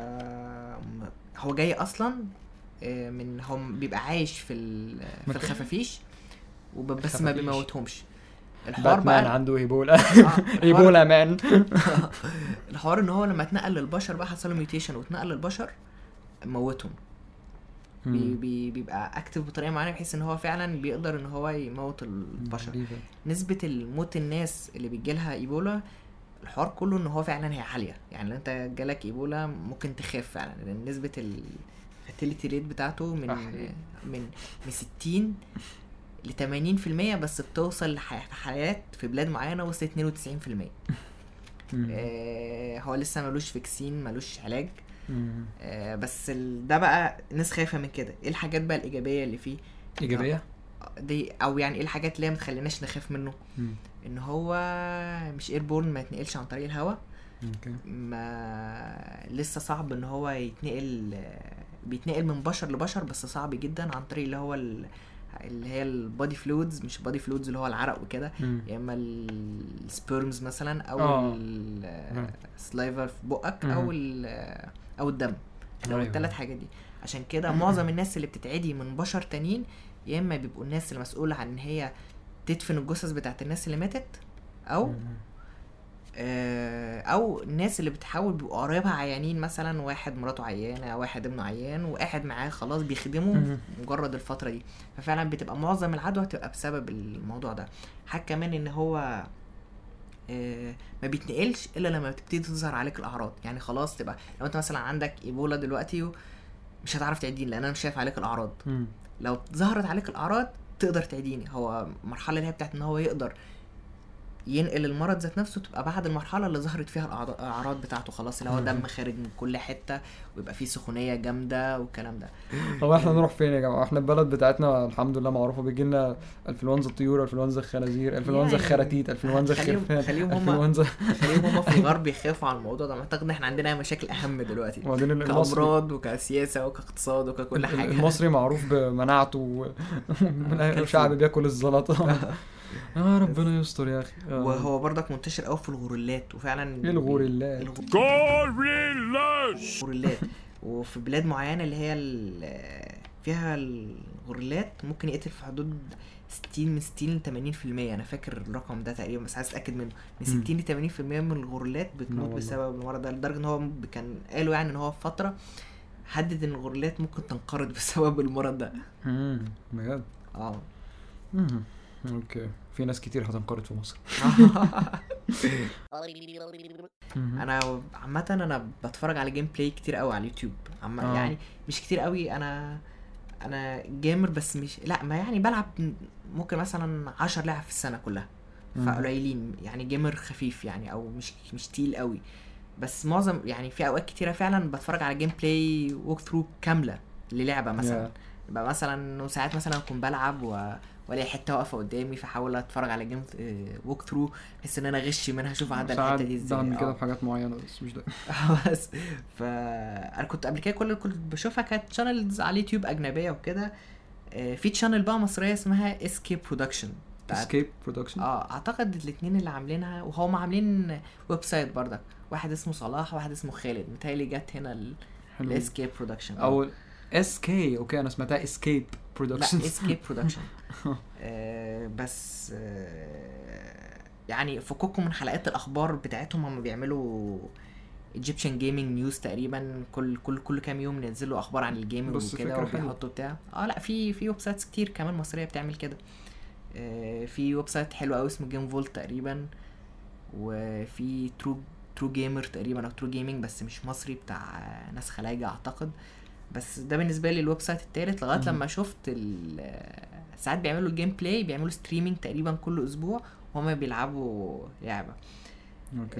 هو جاي اصلا آه، من هو بيبقى عايش في ال... في مكان- الخفافيش وب- بس ما خفافيش. بيموتهمش الحوار باتمان بقى عنده ايبولا آه، الحوار- ايبولا مان الحوار ان هو لما اتنقل للبشر بقى حصل له ميوتيشن واتنقل للبشر موتهم بي بي بيبقى اكتف بطريقه معينه بحيث ان هو فعلا بيقدر ان هو يموت البشر غريبة. نسبه الموت الناس اللي بيجيلها ايبولا الحوار كله ان هو فعلا هي عاليه يعني لو انت جالك ايبولا ممكن تخاف فعلا لان نسبه الفاتيليتي ريت بتاعته من أحي. من من 60 ل 80% بس بتوصل لح- حالات في بلاد معينه وصلت 92% مم. آه هو لسه ملوش فاكسين ملوش علاج مم. آه بس ال- ده بقى الناس خايفه من كده ايه الحاجات بقى الايجابيه اللي فيه ايجابيه دي او يعني ايه الحاجات اللي هي ما تخليناش نخاف منه مم. ان هو مش ايربورن ما يتنقلش عن طريق الهواء اوكي ما لسه صعب ان هو يتنقل بيتنقل من بشر لبشر بس صعب جدا عن طريق اللي هو ال... اللي هي البادي فلويدز مش بادي فلويدز اللي هو العرق وكده مم. يا اما السبيرمز مثلا او آه. مم. السلايفر في بقك مم. او ال- او الدم لو أيوة. الثلاث حاجات دي عشان كده معظم الناس اللي بتتعدي من بشر تانيين يا اما بيبقوا الناس المسؤوله عن ان هي تدفن الجثث بتاعت الناس اللي ماتت او مم. آه، او الناس اللي بتحاول بيبقوا قرايبها عيانين مثلا واحد مراته عيانه واحد ابنه عيان وقاعد معاه خلاص بيخدمه مم. مجرد الفتره دي ففعلا بتبقى معظم العدوى تبقى بسبب الموضوع ده حاجه كمان ان هو آه، ما بيتنقلش الا لما بتبتدي تظهر عليك الاعراض يعني خلاص تبقى لو انت مثلا عندك ايبولا دلوقتي و- مش هتعرف تعديني لان انا مش شايف عليك الاعراض مم. لو ظهرت عليك الاعراض تقدر تعديني هو المرحله اللي هي بتاعت ان هو يقدر ينقل المرض ذات نفسه تبقى بعد المرحله اللي ظهرت فيها الأعضاء- الاعراض بتاعته خلاص اللي هو دم خارج من كل حته ويبقى فيه سخونيه جامده والكلام ده هو احنا نروح فين يا جماعه احنا البلد بتاعتنا الحمد لله معروفه بيجي لنا انفلونزا الطيور انفلونزا الخنازير انفلونزا يعني الخراتيت انفلونزا خليهم- الخرفان خليهم هم- انفلونزا خليهم هما في الغرب يخافوا على الموضوع ده اعتقد ان احنا عندنا مشاكل اهم دلوقتي وبعدين المصري كامراض وكسياسه وكاقتصاد وككل حاجه المصري معروف بمناعته و- وشعب بياكل الزلطه يا ربنا يستر يا اخي آه. وهو برضك منتشر قوي في الغوريلات وفعلا ايه الغوريلات؟ الغوريلات وفي بلاد معينه اللي هي ال- فيها الغوريلات ممكن يقتل في حدود 60 من 60 ل 80% انا فاكر الرقم ده تقريبا بس عايز اتاكد منه من مم. 60 ل 80% من الغوريلات لا بتموت والله. بسبب المرض ده لدرجه ان هو كان قالوا يعني ان هو في فتره حدد ان الغوريلات ممكن تنقرض بسبب المرض ده مم، بجد اه مم. اوكي في ناس كتير هتنقرض في مصر مم. انا عامه انا بتفرج على جيم بلاي كتير قوي على اليوتيوب عم آه. يعني مش كتير قوي انا انا جيمر بس مش لا ما يعني بلعب ممكن مثلا 10 لعب في السنه كلها مم. فقليلين يعني جيمر خفيف يعني او مش مش تقيل قوي بس معظم يعني في اوقات كتيره فعلا بتفرج على جيم بلاي ووك ثرو كامله للعبه مثلا Yeah. يبقى مثلا ساعات مثلا اكون بلعب و... والاقي حته واقفه قدامي فاحاول اتفرج على جيم ووك ثرو بحيث ان انا اغش منها اشوف عدد ساعات الحته دي ازاي بعمل كده آه. في حاجات معينه بس مش ده بس ف انا كنت قبل كده كل اللي كنت بشوفها كانت شانلز على اليوتيوب اجنبيه وكده آه، في تشانل بقى مصريه اسمها اسكيب برودكشن اسكيب برودكشن اه اعتقد الاثنين اللي عاملينها وهم عاملين ويب سايت بردك واحد اسمه صلاح واحد اسمه خالد متهيألي جت هنا الاسكيب برودكشن او اس كي اوكي انا سمعتها اسكيب لا برودكشن اسكيب برودكشن بس آه، يعني فككم من حلقات الاخبار بتاعتهم هم بيعملوا ايجيبشن جيمنج نيوز تقريبا كل كل كل كام يوم ينزلوا اخبار عن الجيمنج بس وكده فكرة حلوة. وبيحطوا بتاع اه لا في في ويب سايتس كتير كمان مصريه بتعمل كده آه في ويب سايت حلو قوي اسمه جيم فولت تقريبا وفي ترو ترو جيمر تقريبا او ترو جيمنج بس مش مصري بتاع ناس خلايجه اعتقد بس ده بالنسبه لي الويب سايت التالت لغايه مهم. لما شفت ال- ساعات بيعملوا الجيم بلاي بيعملوا ستريمينج تقريبا كل اسبوع وهما بيلعبوا لعبه اوكي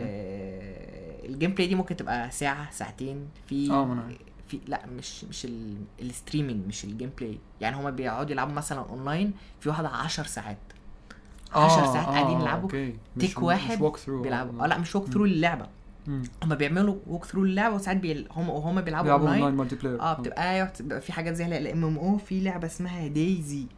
آه الجيم بلاي دي ممكن تبقى ساعه ساعتين في اه، ما أنا عارف. في لا مش مش ال- الستريمينج مش الجيم بلاي يعني هما بيقعدوا يلعبوا مثلا اونلاين في واحد 10 ساعات 10 ساعات قاعدين يلعبوا اوكي تيك مش واحد مش walk through بيلعبوا اه لا مش ووك ثرو اللعبه مم. هما بيعملوا ووك ثرو اللعبه وساعات بيل... هم وهما بيلعبوا بيلعبوا اونلاين اونلاين مالتي بلاير اه بتبقى ايوه بتبقى في حاجات زي الام ام او في لعبه اسمها دايزي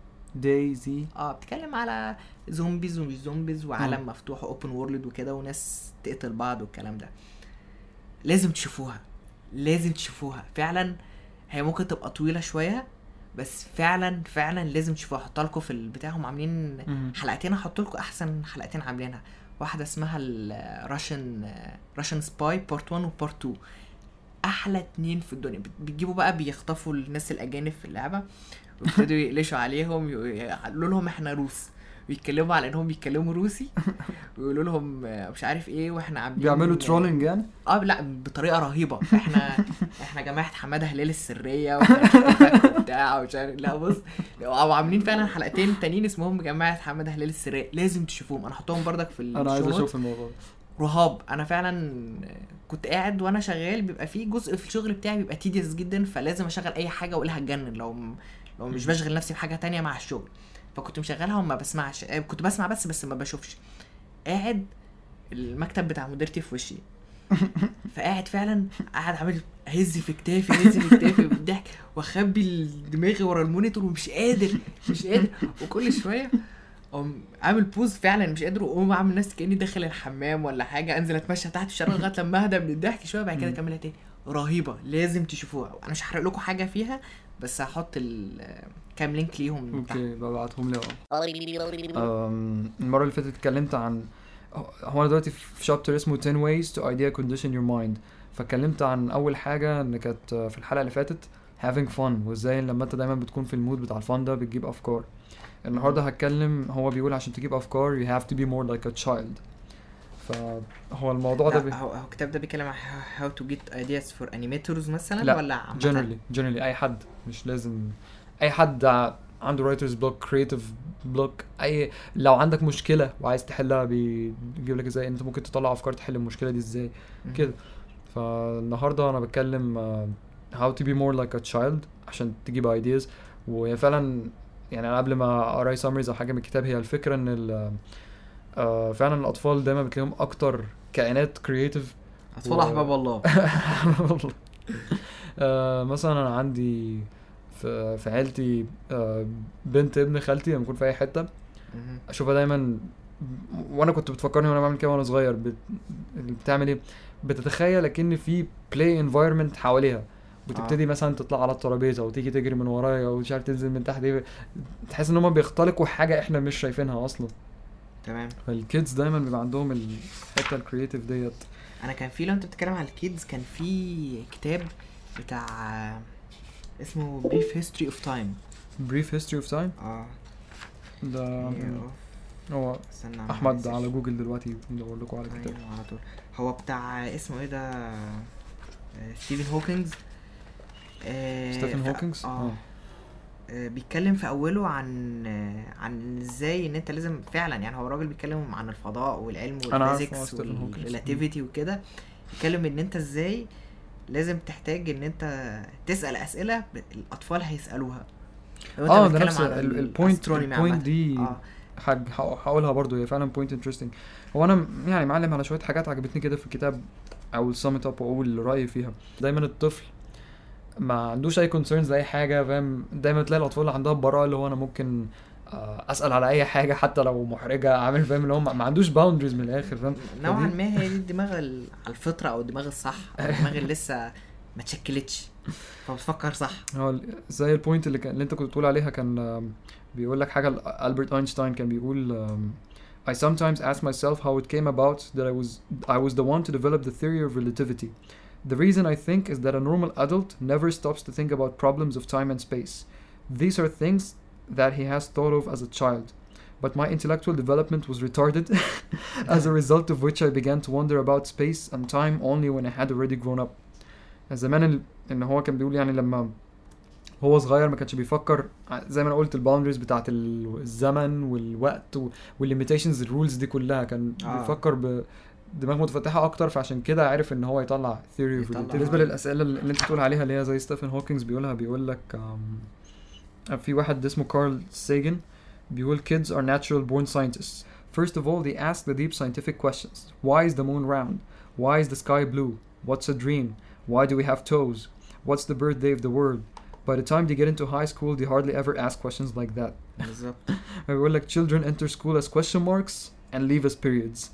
دايزي اه بتتكلم على زومبيز ومش زومبيز وعالم آه. مفتوح واوبن وورلد وكده وناس تقتل بعض والكلام ده لازم تشوفوها لازم تشوفوها فعلا هي ممكن تبقى طويله شويه بس فعلا فعلا لازم تشوفوها احطها لكم في البتاع هم عاملين حلقتين هحط لكم احسن حلقتين عاملينها واحده اسمها الراشن راشن سباي بارت 1 وبارت 2 احلى اتنين في الدنيا بت- بتجيبوا بقى بيخطفوا الناس الاجانب في اللعبه ويبتدوا يقلشوا عليهم يقولوا لهم احنا روس ويتكلموا على انهم بيتكلموا روسي ويقولوا لهم آه، مش عارف ايه واحنا عاملين بيعملوا ترولينج يعني اه لا بطريقه رهيبه احنا احنا جماعه حماده هلال السريه وإحنا وبتاع ومش عارف لا بص او عاملين فعلا حلقتين تانيين اسمهم جماعه حماده هلال السريه لازم تشوفوهم انا هحطهم بردك في انا عايز الشو اشوف الموضوع ده. رهاب انا فعلا كنت قاعد وانا شغال بيبقى في جزء في الشغل بتاعي بيبقى تيديس جدا فلازم اشغل اي حاجه واقولها هتجنن لو لو مش بشغل نفسي بحاجه تانية مع الشغل فكنت مشغلها وما بسمعش آه، كنت بسمع بس بس ما بشوفش قاعد المكتب بتاع مديرتي في وشي فقاعد فعلا قاعد عامل اهز في كتافي اهز في كتافي بالضحك واخبي دماغي ورا المونيتور ومش قادر مش قادر وكل شويه اقوم عامل بوز فعلا مش قادر واقوم اعمل نفسي كاني داخل الحمام ولا حاجه انزل اتمشى تحت في الشارع لغايه لما اهدى من الضحك شويه بعد كده مم. اكملها تاني رهيبه لازم تشوفوها انا مش هحرق لكم حاجه فيها بس هحط ال- كام لينك ليهم تحت. اوكي ببعتهم لي اه أم، المره اللي فاتت اتكلمت عن هو انا دلوقتي في شابتر اسمه 10 ways to idea condition your mind فاتكلمت عن اول حاجه ان كانت في الحلقه اللي فاتت having fun وازاي لما انت دايما بتكون في المود بتاع الفن ده بتجيب افكار النهارده هتكلم هو بيقول عشان تجيب افكار you have to be more like a child فهو الموضوع ده لا، بي... هو هو الكتاب ده بيتكلم عن how to get ideas for animators مثلا لا، ولا عامة؟ generally generally اي حد مش لازم اي حد ع- عنده رايترز بلوك كريتيف بلوك اي لو عندك مشكله وعايز تحلها بيجيب لك ازاي انت ممكن تطلع افكار تحل المشكله دي ازاي مهم. كده فالنهارده انا بتكلم آه، how to be more like a child عشان تجيب ideas وهي فعلا يعني انا قبل ما اقرا سامريز او حاجه من الكتاب هي الفكره ان ال- آه، فعلا الاطفال دايما بتلاقيهم اكتر كائنات كرييتيف اطفال و- احباب الله والله. آه، مثلا انا عندي في في عيلتي آه، بنت ابن خالتي لما بكون في اي حته مهم. اشوفها دايما وانا كنت بتفكرني وانا بعمل كده وانا صغير بت... بتعمل ايه بتتخيل اكن في بلاي انفايرمنت حواليها بتبتدي آه. مثلا تطلع على الترابيزه وتيجي تجري من ورايا ومش عارف تنزل من تحت ايه تحس ان هم بيختلقوا حاجه احنا مش شايفينها اصلا تمام فالكيدز دايما بيبقى عندهم الحته الكرييتيف ديت انا كان في لو انت بتتكلم على الكيدز كان في كتاب بتاع اسمه بريف هيستوري اوف تايم بريف هيستوري اوف تايم اه ده Year هو of- استنى أنا احمد ناسي على جوجل دلوقتي ندور لكم على الكتاب أيوة، على طول هو بتاع اسمه ايه ده آه، ستيفن هوكينجز آه، ستيفن ف- هوكينجز اه آه، بيتكلم في اوله عن آه، عن ازاي ان انت لازم فعلا يعني هو راجل بيتكلم عن الفضاء والعلم أنا عارفه، آه، والفيزيكس ستيفن هوكينجز. والريلاتيفيتي وكده بيتكلم ان انت ازاي لازم تحتاج ان انت تسال اسئله ب- الاطفال هيسالوها لو أنت اه ده بتتكلم نفس عن البوينت astronomy البوينت عامة. دي اه حاج هقولها برضو هي فعلا بوينت انترستنج هو انا م- يعني معلم على شويه حاجات عجبتني كده في الكتاب او السمت اب واقول رايي فيها دايما الطفل ما عندوش اي كونسيرنز لاي حاجه فاهم دايما تلاقي الاطفال عندها براءه اللي هو انا ممكن آه، اسال على اي حاجه حتى لو محرجه عامل فاهم اللي هو ما ما عندوش باوندريز من الاخر فاهم نوعا فدي- ما هي دي الدماغ ال- على الفطره او الدماغ الصح او الدماغ اللي لسه ما اتشكلتش فبتفكر صح هو ال- زي البوينت اللي كان اللي انت كنت بتقول عليها كان آم، بيقول لك حاجه ل- البرت اينشتاين كان بيقول آم، I sometimes ask myself how it came about that I was I was the one to develop the theory of relativity. The reason I think is that a normal adult never stops to think about problems of time and space. These are things that he has thought of as a child. But my intellectual development was retarded, as a result of which I began to wonder about space and time only when I had already grown up. زمان ال- ان هو كان بيقول يعني لما هو صغير ما كانش بيفكر ع- زي ما انا قلت الباوندريز بتاعت ال- الزمن والوقت والليميتيشنز الرولز دي كلها كان آه. بيفكر ب دماغ متفتحه اكتر فعشان كده عرف ان هو يطلع ثيوري اوف يطلع. بالنسبه للاسئله اللي انت بتقول عليها اللي هي زي ستيفن هوكينز بيقولها بيقول لك um, في واحد اسمه كارل سيجن بيقول kids are natural born scientists first of all they ask the deep scientific questions why is the moon round why is the sky blue what's a dream why do we have toes what's the birthday of the world by the time they get into high school they hardly ever ask questions like that بالظبط بيقول لك children enter school as question marks and leave as periods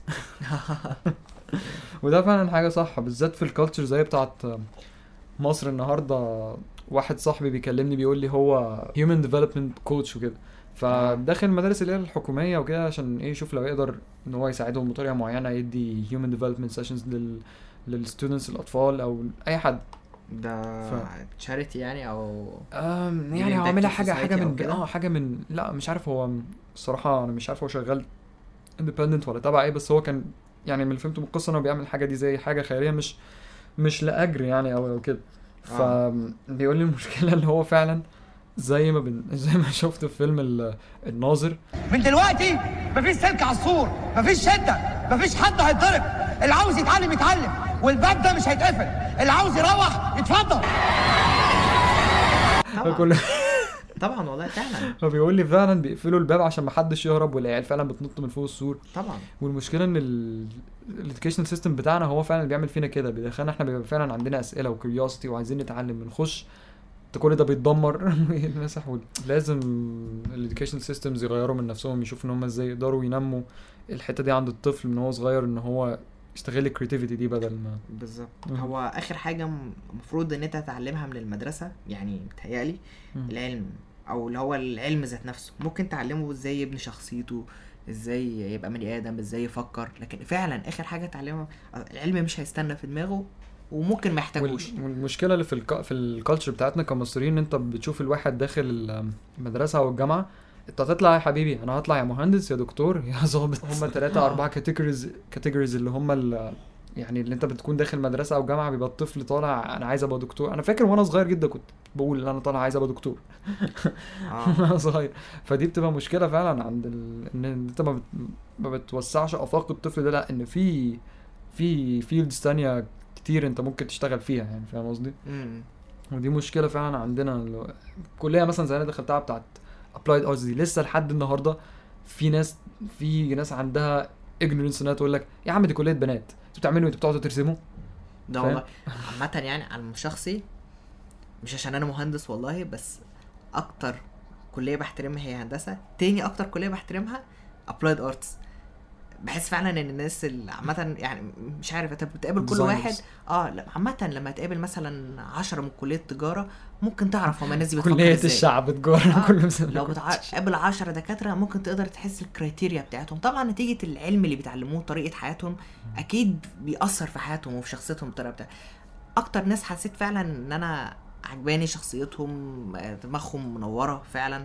وده فعلا حاجة صح بالذات في الكالتشر زي بتاعت مصر النهاردة واحد صاحبي بيكلمني بيقول لي هو human development coach وكده فداخل المدارس اللي هي الحكومية وكده عشان ايه يشوف لو يقدر ان هو يساعدهم بطريقة معينة يدي human development sessions لل للستودنتس الأطفال أو أي حد ده ف- تشاريتي يعني او أم Giving يعني هو back عاملها to حاجه society حاجه أو من كده؟ اه حاجه من لا مش عارف هو الصراحه انا مش عارف هو شغال اندبندنت ولا تبع ايه بس هو كان يعني من اللي فهمته من القصه انه بيعمل الحاجه دي زي حاجه خيريه مش مش لاجر يعني او او كده آه. فبيقول لي المشكله اللي هو فعلا زي ما بن... زي ما شفت في فيلم ال- الناظر من دلوقتي مفيش سلك على السور مفيش شده مفيش حد هيتضرب اللي عاوز يتعلم يتعلم والباب ده مش هيتقفل اللي عاوز يروح يتفضل طبعا كل طبعا والله فعلا فبيقول لي فعلا بيقفلوا الباب عشان ما حدش يهرب والعيال فعلا بتنط من فوق السور طبعا والمشكله ان الاديوكيشن سيستم بتاعنا هو فعلا اللي بيعمل فينا كده بيدخلنا احنا بيبقى فعلا عندنا اسئله وكيوريوسيتي وعايزين نتعلم بنخش ده كل ده بيتدمر ويتمسح وال- لازم الاديوكيشن سيستمز يغيروا من نفسهم يشوفوا ان هم ازاي يقدروا ينموا الحته دي عند الطفل من هو صغير ان هو يستغل الكريتيفيتي دي بدل ما بالظبط مم. هو اخر حاجه المفروض ان انت تتعلمها من المدرسه يعني متهيألي مم. العلم او اللي هو العلم ذات نفسه ممكن تعلمه ازاي يبني شخصيته ازاي يبقى بني ادم ازاي يفكر لكن فعلا اخر حاجه تعلمها العلم مش هيستنى في دماغه وممكن ما يحتاجوش وال- والمشكله اللي في الك... في الكالتشر بتاعتنا كمصريين ان انت بتشوف الواحد داخل المدرسه او الجامعه انت هتطلع يا حبيبي انا هطلع يا مهندس يا دكتور يا ظابط هم ثلاثة أربعة كاتيجوريز كاتيجوريز اللي هم ال... يعني اللي انت بتكون داخل مدرسه او جامعه بيبقى الطفل طالع انا عايز ابقى دكتور انا فاكر وانا صغير جدا كنت بقول ان انا طالع عايز ابقى دكتور اه وانا صغير فدي بتبقى مشكله فعلا عند ال... ان انت ما, بت... ما بتوسعش افاق الطفل ده لا ان في في فيلدز تانية كتير انت ممكن تشتغل فيها يعني فاهم قصدي امم ودي مشكله فعلا عندنا اللي هو- الكليه مثلا زي انا دخلتها بتاعت ابلايد ارتس دي لسه لحد النهارده في ناس في ناس عندها ignorance انها تقول لك يا عم دي كليه بنات انتوا بتعملوا ايه انتوا بتقعدوا ترسموا ده فاهم؟ والله عامة يعني على شخصي مش عشان انا مهندس والله بس اكتر كلية بحترمها هي هندسة تاني اكتر كلية بحترمها ابلايد ارتس بحس فعلا ان الناس اللي عامة يعني مش عارف انت بتقابل كل Designers. واحد اه لا عامة لما تقابل مثلا عشرة من كلية تجارة ممكن تعرف هما الناس دي بتفكر كليه ازاي الشعب تجاره آه، كله مسمى لو كلية بتقابل 10 دكاترة ممكن تقدر تحس الكرايتيريا بتاعتهم طبعا نتيجة العلم اللي بيتعلموه طريقة حياتهم أكيد بيأثر في حياتهم وفي شخصيتهم بطريقة بتاع أكتر ناس حسيت فعلا إن أنا عجباني شخصيتهم آه، دماغهم منورة فعلا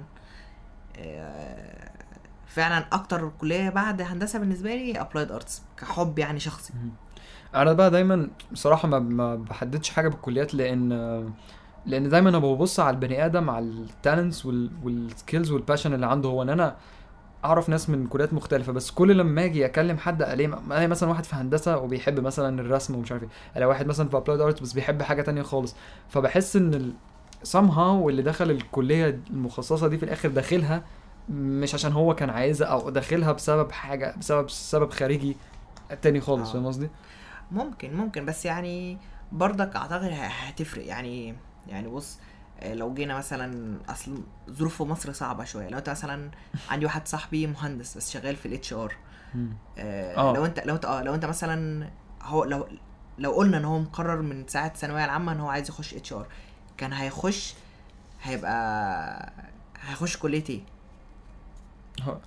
آه، فعلا أكتر كلية بعد هندسة بالنسبة لي أبلايد أرتس كحب يعني شخصي انا بقى دايما بصراحه ما, ما بحددش حاجه بالكليات لان لان دايما انا ببص على البني ادم على التالنتس والسكيلز والباشن اللي عنده هو ان انا اعرف ناس من كليات مختلفه بس كل لما اجي اكلم حد الاقي الاقي مثلا واحد في هندسه وبيحب مثلا الرسم ومش عارف ايه الاقي واحد مثلا في ابلايد ارت بس بيحب حاجه تانية خالص فبحس ان ال... somehow اللي دخل الكليه المخصصه دي في الاخر داخلها مش عشان هو كان عايزها او داخلها بسبب حاجه بسبب سبب خارجي تاني خالص آه. فاهم قصدي؟ ممكن ممكن بس يعني برضك اعتقد ه- هتفرق يعني يعني بص آه، لو جينا مثلا اصل ظروف في مصر صعبه شويه لو انت مثلا عندي واحد صاحبي مهندس بس شغال في الاتش ار آه. لو انت لو انت اه لو انت مثلا هو لو لو قلنا ان هو مقرر من ساعه الثانويه العامه ان هو عايز يخش اتش ار كان هيخش هيبقى هيخش كليه ايه؟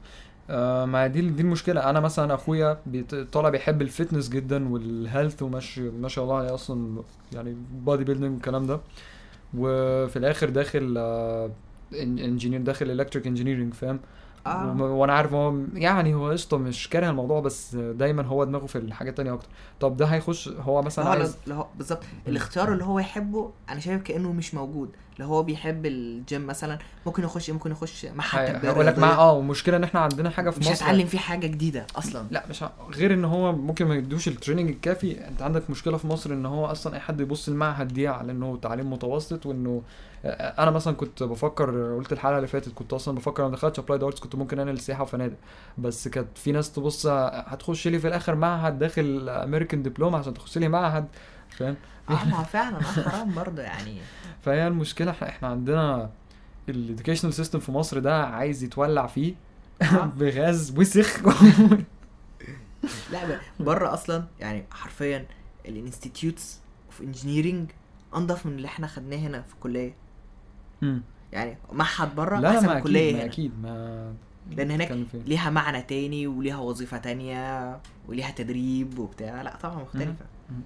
آه ما دي دي المشكله انا مثلا اخويا بيت- طالع بيحب الفتنس جدا والهيلث وماشي ما شاء الله عليه اصلا يعني بادي بيلدينج والكلام ده وفي الاخر داخل آه انجينير داخل الكتريك انجينيرنج فاهم اه وم- وانا عارف هو يعني هو قشطه مش كاره الموضوع بس دايما هو دماغه في الحاجات التانية اكتر طب ده هيخش هو مثلا هو عايز لو هو بالظبط الاختيار اللي هو يحبه انا شايف كانه مش موجود لو هو بيحب الجيم مثلا ممكن يخش ممكن يخش مع حد هقول لك مع اه والمشكله ان احنا عندنا حاجه في مش مصر هتعلم فيه حاجه جديده اصلا لا مش ع- غير ان هو ممكن ما يدوش التريننج الكافي انت عندك مشكله في مصر ان هو اصلا اي حد يبص المعهد دي على انه تعليم متوسط وانه آه، انا مثلا كنت بفكر قلت الحلقه اللي فاتت كنت اصلا بفكر انا دخلتش ابلايد ارتس كنت ممكن انقل سياحه وفنادق بس كانت في ناس تبص آه، هتخش لي في الاخر معهد داخل امريكان دبلوم عشان تخش لي معهد فاهم اه ما هو فعلا اه حرام برضه يعني فهي المشكله إحنا- احنا عندنا الاديوكيشنال سيستم في مصر ده عايز يتولع فيه آه. بغاز وسخ لا بره اصلا يعني حرفيا الانستيتيوتس اوف انجينيرنج انضف من اللي احنا خدناه هنا في الكليه مم. يعني معهد بره لا لا احسن ما من اكيد الكليه ما هنا اكيد ما لان هناك نتكلم فيه. ليها معنى تاني وليها وظيفه تانية وليها تدريب وبتاع لا طبعا مختلفه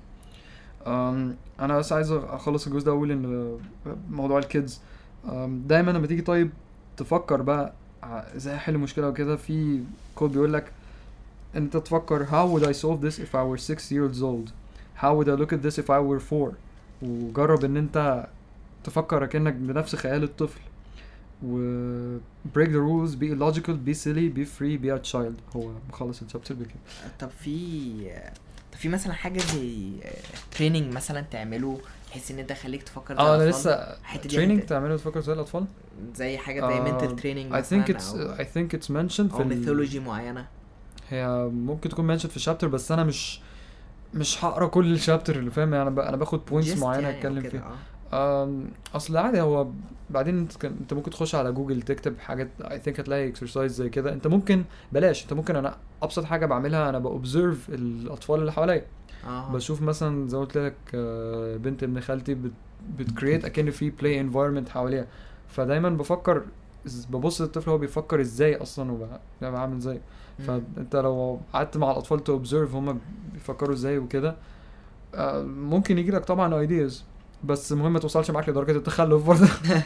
أم، انا بس عايز اخلص الجزء ده اقول ان موضوع الكيدز أم، دايما لما تيجي طيب تفكر بقى ع- ازاي احل مشكله وكده في كود بيقول لك انت تفكر how would I solve this if I were 6 years old how would I look at this if I were 4 وجرب ان انت تفكر كأنك بنفس خيال الطفل و break the rules be illogical be silly be free be a child هو مخلص الشابتر بكده طب في طب في مثلا حاجه زي تريننج مثلا تعمله بحيث ان انت يخليك تفكر زي اه انا الأطفال؟ لسه الحتة دي تريننج هت- تعمله تفكر زي الاطفال زي حاجه زي آه، منتال تريننج I think it's I think it's mentioned او في ال- ميثولوجي معينه هي ممكن تكون mentioned في الشابتر بس انا مش مش هقرا كل الشابتر اللي فاهم يعني انا ب- انا باخد بوينتس Just معينه يعني أو اتكلم كده، فيها آه. أم، اصل عادي هو بعدين انت كان انت ممكن تخش على جوجل تكتب حاجات اي ثينك هتلاقي اكسرسايز زي كده انت ممكن بلاش انت ممكن انا ابسط حاجه بعملها انا باوبزرف الاطفال اللي حواليا اه بشوف مثلا زي ما قلت لك آه، بنت ابن خالتي بت بتكريت اكن في بلاي انفايرمنت حواليها فدايما بفكر إز- ببص للطفل هو بيفكر ازاي اصلا وبقى عامل ازاي مم. فانت لو قعدت مع الاطفال تو اوبزرف هم بيفكروا ازاي وكده آه، ممكن يجي لك طبعا ايدياز بس المهم ما توصلش معاك لدرجه التخلف برضه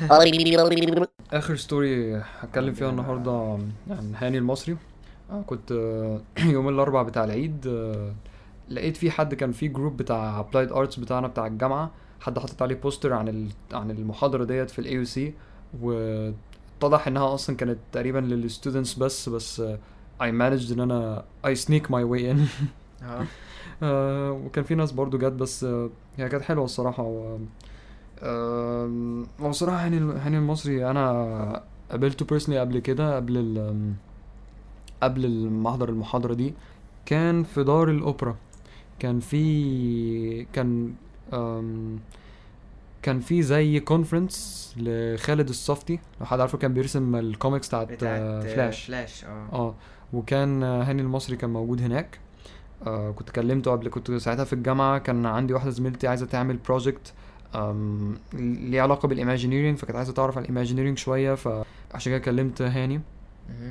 اخر ستوري هتكلم فيها النهارده عن هاني المصري آه، كنت آه، يوم الاربعاء بتاع العيد آه، لقيت في حد كان في جروب بتاع ابلايد ارتس بتاعنا بتاع الجامعه حد حاطط عليه بوستر عن ال... عن المحاضره ديت في الاي يو سي واتضح انها اصلا كانت تقريبا للستودنتس بس بس اي مانجد ان انا اي سنيك ماي واي ان اه آه، وكان في ناس برضو جت بس آه، هي كانت حلوه الصراحه و آم، هو الصراحه هاني هاني المصري انا قابلته بيرسونلي قبل كده قبل ال قبل المحضر المحاضره دي كان في دار الاوبرا كان في كان آم، كان في زي كونفرنس لخالد الصفتي لو حد عارفه كان بيرسم الكوميكس بتاعت, بتاعت آه، فلاش فلاش اه اه وكان آه، هاني المصري كان موجود هناك آه كنت كلمته قبل كنت ساعتها في الجامعة كان عندي واحدة زميلتي عايزة تعمل بروجكت ليه علاقة بالايماجينيرينج فكانت عايزة تعرف عن الايماجينيرينج شوية فعشان كده كلمت هاني مهم.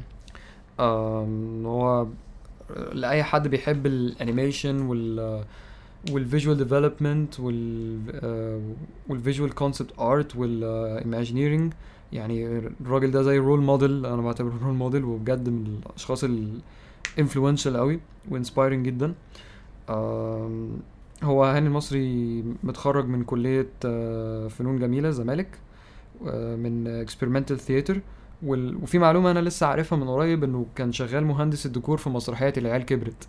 آم، هو لأي حد بيحب الانيميشن وال والفيجوال ديفلوبمنت وال والفيجوال كونسبت ارت والايماجينيرينج يعني الراجل ده زي رول موديل انا بعتبره رول موديل وبجد من الاشخاص الانفلونشال قوي وانسبايرنج جدا آم، هو هاني المصري متخرج من كلية آه، فنون جميلة زمالك آه، من اكسبيرمنتال ثياتر وفي معلومة أنا لسه عارفها من قريب إنه كان شغال مهندس الديكور في مسرحية العيال كبرت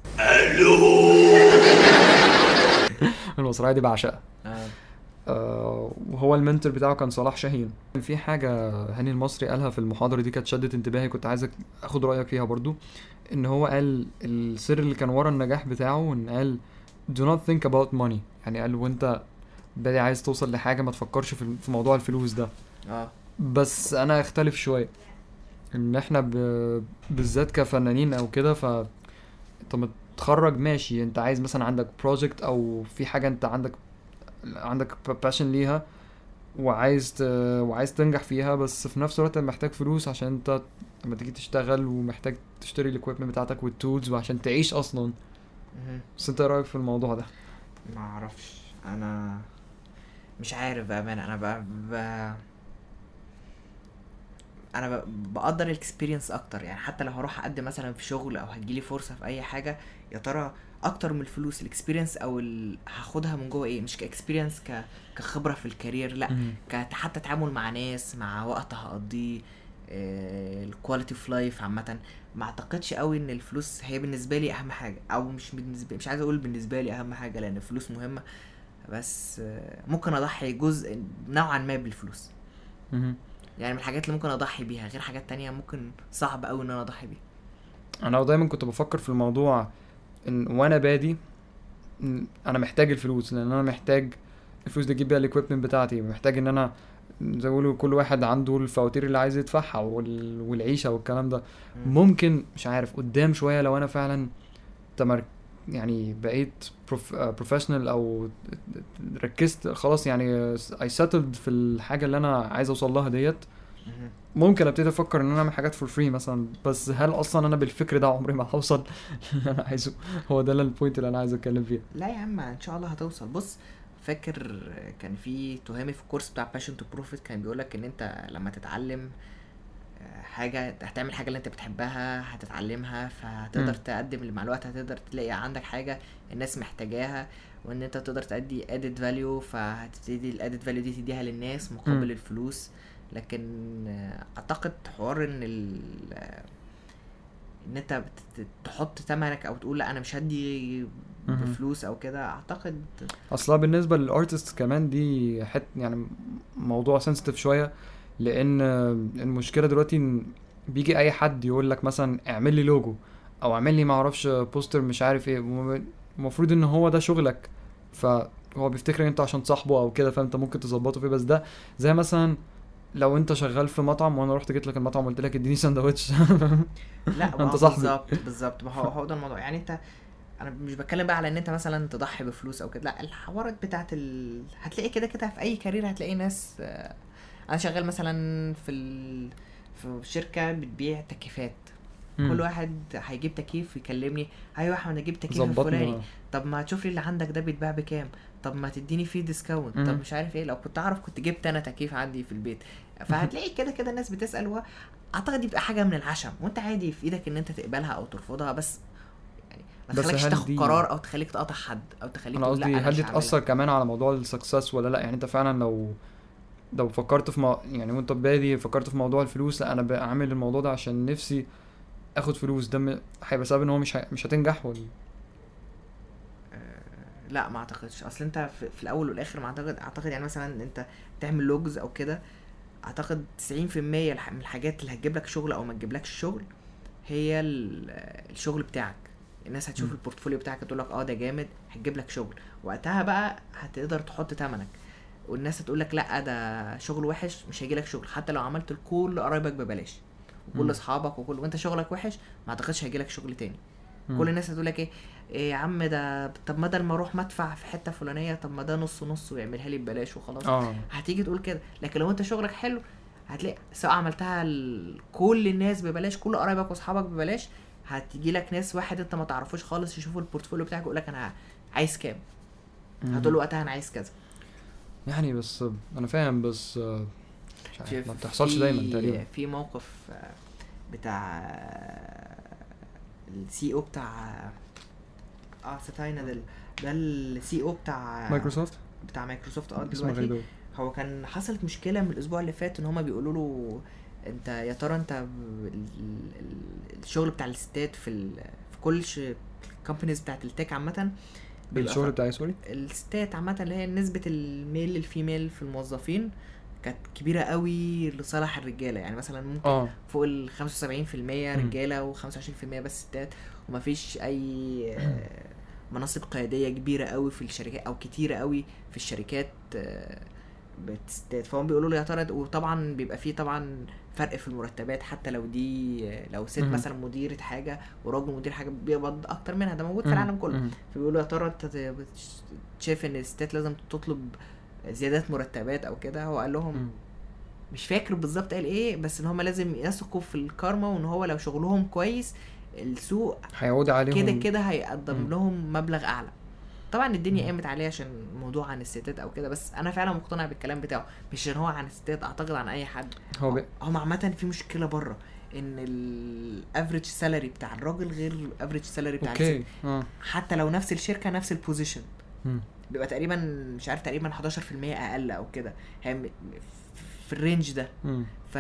المسرحية دي بعشقها آه. آه، وهو المنتور بتاعه كان صلاح شاهين كان في حاجة هاني المصري قالها في المحاضرة دي كانت شدت انتباهي كنت عايزك اخد رأيك فيها برضو ان هو قال السر اللي كان ورا النجاح بتاعه ان قال do not think about money يعني قال وانت بادئ عايز توصل لحاجة ما تفكرش في في موضوع الفلوس ده اه بس انا اختلف شوية ان احنا ب... بالذات كفنانين او كده ف انت متخرج ماشي انت عايز مثلا عندك بروجكت او في حاجة انت عندك عندك باشن ليها وعايز ت... وعايز تنجح فيها بس في نفس الوقت محتاج فلوس عشان انت لما تيجي تشتغل ومحتاج تشتري الاكويبمنت بتاعتك والتولز وعشان تعيش اصلا مهم. بس انت ايه رايك في الموضوع ده ما اعرفش انا مش عارف بامانه انا ب... ب... انا ب... بقدر الاكسبيرينس اكتر يعني حتى لو هروح اقدم مثلا في شغل او هتجيلي فرصه في اي حاجه يا ترى اكتر من الفلوس الاكسبيرينس او ال... هاخدها من جوه ايه مش كاكسبيرينس ك... كخبره في الكارير لا ك... حتى تعامل مع ناس مع وقت هقضيه الكواليتي اوف لايف عامه ما اعتقدش قوي ان الفلوس هي بالنسبه لي اهم حاجه او مش بالنسبه مش عايز اقول بالنسبه لي اهم حاجه لان الفلوس مهمه بس آه، ممكن اضحي جزء نوعا ما بالفلوس مهم. يعني من الحاجات اللي ممكن اضحي بيها غير حاجات تانية ممكن صعب قوي ان انا اضحي بيها انا دايما كنت بفكر في الموضوع ان وانا بادي إن انا محتاج الفلوس لان انا محتاج الفلوس دي اجيب بيها الاكويبمنت بتاعتي محتاج ان انا زي ما بيقولوا كل واحد عنده الفواتير اللي عايز يدفعها وال... والعيشه والكلام ده مم. ممكن مش عارف قدام شويه لو انا فعلا تمر يعني بقيت بروفيشنال او ركزت خلاص يعني اي سيتلد في الحاجه اللي انا عايز اوصل لها ديت مهم. ممكن ابتدي افكر ان انا اعمل حاجات فور فري مثلا بس هل اصلا انا بالفكر ده عمري ما هوصل اللي انا عايزه هو ده اللي البوينت اللي انا عايز اتكلم فيه لا يا عم ان شاء الله هتوصل بص فاكر كان في تهامي في الكورس بتاع باشن تو بروفيت كان بيقولك ان انت لما تتعلم آه، حاجة هتعمل حاجة اللي انت بتحبها هتتعلمها فهتقدر مم. تقدم مع الوقت هتقدر تلاقي عندك حاجة الناس محتاجاها وان انت تقدر تأدي added value فهتبتدي ال added value دي تديها للناس مقابل مم. الفلوس لكن آه، اعتقد حوار ان ال آه، ان انت بت- تحط تمنك او تقول لا انا مش هدي مهم. بفلوس او كده اعتقد اصلا بالنسبه للارتست كمان دي حت يعني موضوع سنسيتيف شويه لان المشكله دلوقتي ان بيجي اي حد يقول لك مثلا اعمل لي لوجو او اعمل لي ما اعرفش بوستر مش عارف ايه المفروض ان هو ده شغلك فهو بيفتكر ان انت عشان صاحبه او كده فانت ممكن تظبطه فيه بس ده زي مثلا لو انت شغال في مطعم وانا رحت جيت لك المطعم وقلت لك اديني سندوتش لا ما أنت هو صاحبي. بالظبط بالظبط ما هو هو ده الموضوع يعني انت انا مش بتكلم بقى على ان انت مثلا تضحي بفلوس او كده لا الحوارات بتاعت ال... هتلاقي كده كده في اي كارير هتلاقي ناس آه، انا شغال مثلا في ال... في شركه بتبيع تكييفات كل واحد هيجيب تكييف يكلمني ايوه يا احمد اجيب تكييف الفلاني ظبطنا طب ما تشوف لي اللي عندك ده بيتباع بكام طب ما تديني فيه ديسكاونت مم. طب مش عارف ايه لو كنت اعرف كنت جبت انا تكييف عندي في البيت فهتلاقي كده كده الناس بتسال و... اعتقد دي بتبقى حاجه من العشم وانت عادي في ايدك ان انت تقبلها او ترفضها بس يعني ما بس تخليكش هل تاخد دي- قرار او تخليك تقاطع حد او تخليك انا تقول لا قصدي انا هل مش دي هعملها. تاثر كمان على موضوع السكسس ولا لا يعني انت فعلا لو لو فكرت في مو... يعني وانت بادي فكرت في موضوع الفلوس لا انا بعمل الموضوع ده عشان نفسي اخد فلوس ده م- هيبقى سبب ان هو مش ه... مش هتنجح ولا آه، لا ما اعتقدش اصل انت في, في الاول والاخر ما اعتقد اعتقد يعني مثلا انت تعمل لوجز او كده اعتقد 90% الح- من الحاجات اللي هتجيب لك شغل او ما تجيبلكش شغل هي ال- الشغل بتاعك الناس هتشوف مم. البورتفوليو بتاعك تقول لك اه ده جامد هتجيب لك شغل وقتها بقى هتقدر تحط تمنك والناس هتقول لك لا ده شغل وحش مش هيجي لك شغل حتى لو عملت لكل قرايبك ببلاش مم. وكل اصحابك وكل وانت شغلك وحش ما اعتقدش هيجي لك شغل تاني مم. كل الناس هتقول لك ايه إيه يا عم ده طب بدل ما اروح مدفع في حته فلانيه طب ما ده نص نص ويعملها لي ببلاش وخلاص اه هتيجي تقول كده لكن لو انت شغلك حلو هتلاقي سواء عملتها لكل الناس ببلاش كل قرايبك واصحابك ببلاش هتيجي لك ناس واحد انت ما تعرفوش خالص يشوفوا البورتفوليو بتاعك يقول لك انا عايز كام مم. هتقول له وقتها انا عايز كذا يعني بس انا فاهم بس آه، مش عارف في- ما بتحصلش في- دايما تقريبا في موقف آه، بتاع السي او بتاع اه ستاينا ده ده السي او بتاع مايكروسوفت بتاع مايكروسوفت اه اسمه غريب دلوقتي أوي. هو كان حصلت مشكله من الاسبوع اللي فات ان هما بيقولوا له انت يا ترى انت ب- ال- ال- الشغل بتاع الستات في ال... في كل الكومبانيز بتاعت التك عامه بيبقى الشغل ف- بتاعي سوري الستات عامه اللي هي نسبه الميل للفيميل في الموظفين كانت كبيره قوي لصالح الرجاله يعني مثلا ممكن اه فوق ال 75% مم. رجاله و25% بس ستات ومفيش اي آه، مناصب قياديه كبيره قوي في الشركات او كتيره قوي في الشركات آه، بتستات فهم بيقولوا له يا ترى وطبعا بيبقى فيه طبعا فرق في المرتبات حتى لو دي آه، لو ست مهم. مثلا مديره حاجه وراجل مدير حاجه بيقبض اكتر منها ده موجود في مم. العالم كله مم. فبيقولوا يا ترى انت ت- شايف ان الستات لازم تطلب زيادات مرتبات او كده هو قال لهم مم. مش فاكر بالظبط قال ايه بس ان هم لازم يثقوا في الكارما وان هو لو شغلهم كويس السوق هيعود عليهم كده كده هيقدم مم. لهم مبلغ اعلى طبعا الدنيا مم. قامت عليه عشان موضوع عن الستات او كده بس انا فعلا مقتنع بالكلام بتاعه مش ان هو عن الستات اعتقد عن اي حد هو بي... هم عامه في مشكله بره ان الافريج سالري بتاع الراجل غير الافريج سالري بتاع الست اوكي اه حتى لو نفس الشركه نفس البوزيشن مم. بيبقى تقريبا مش عارف تقريبا 11% اقل او كده هي م- في الرينج ده مم. ف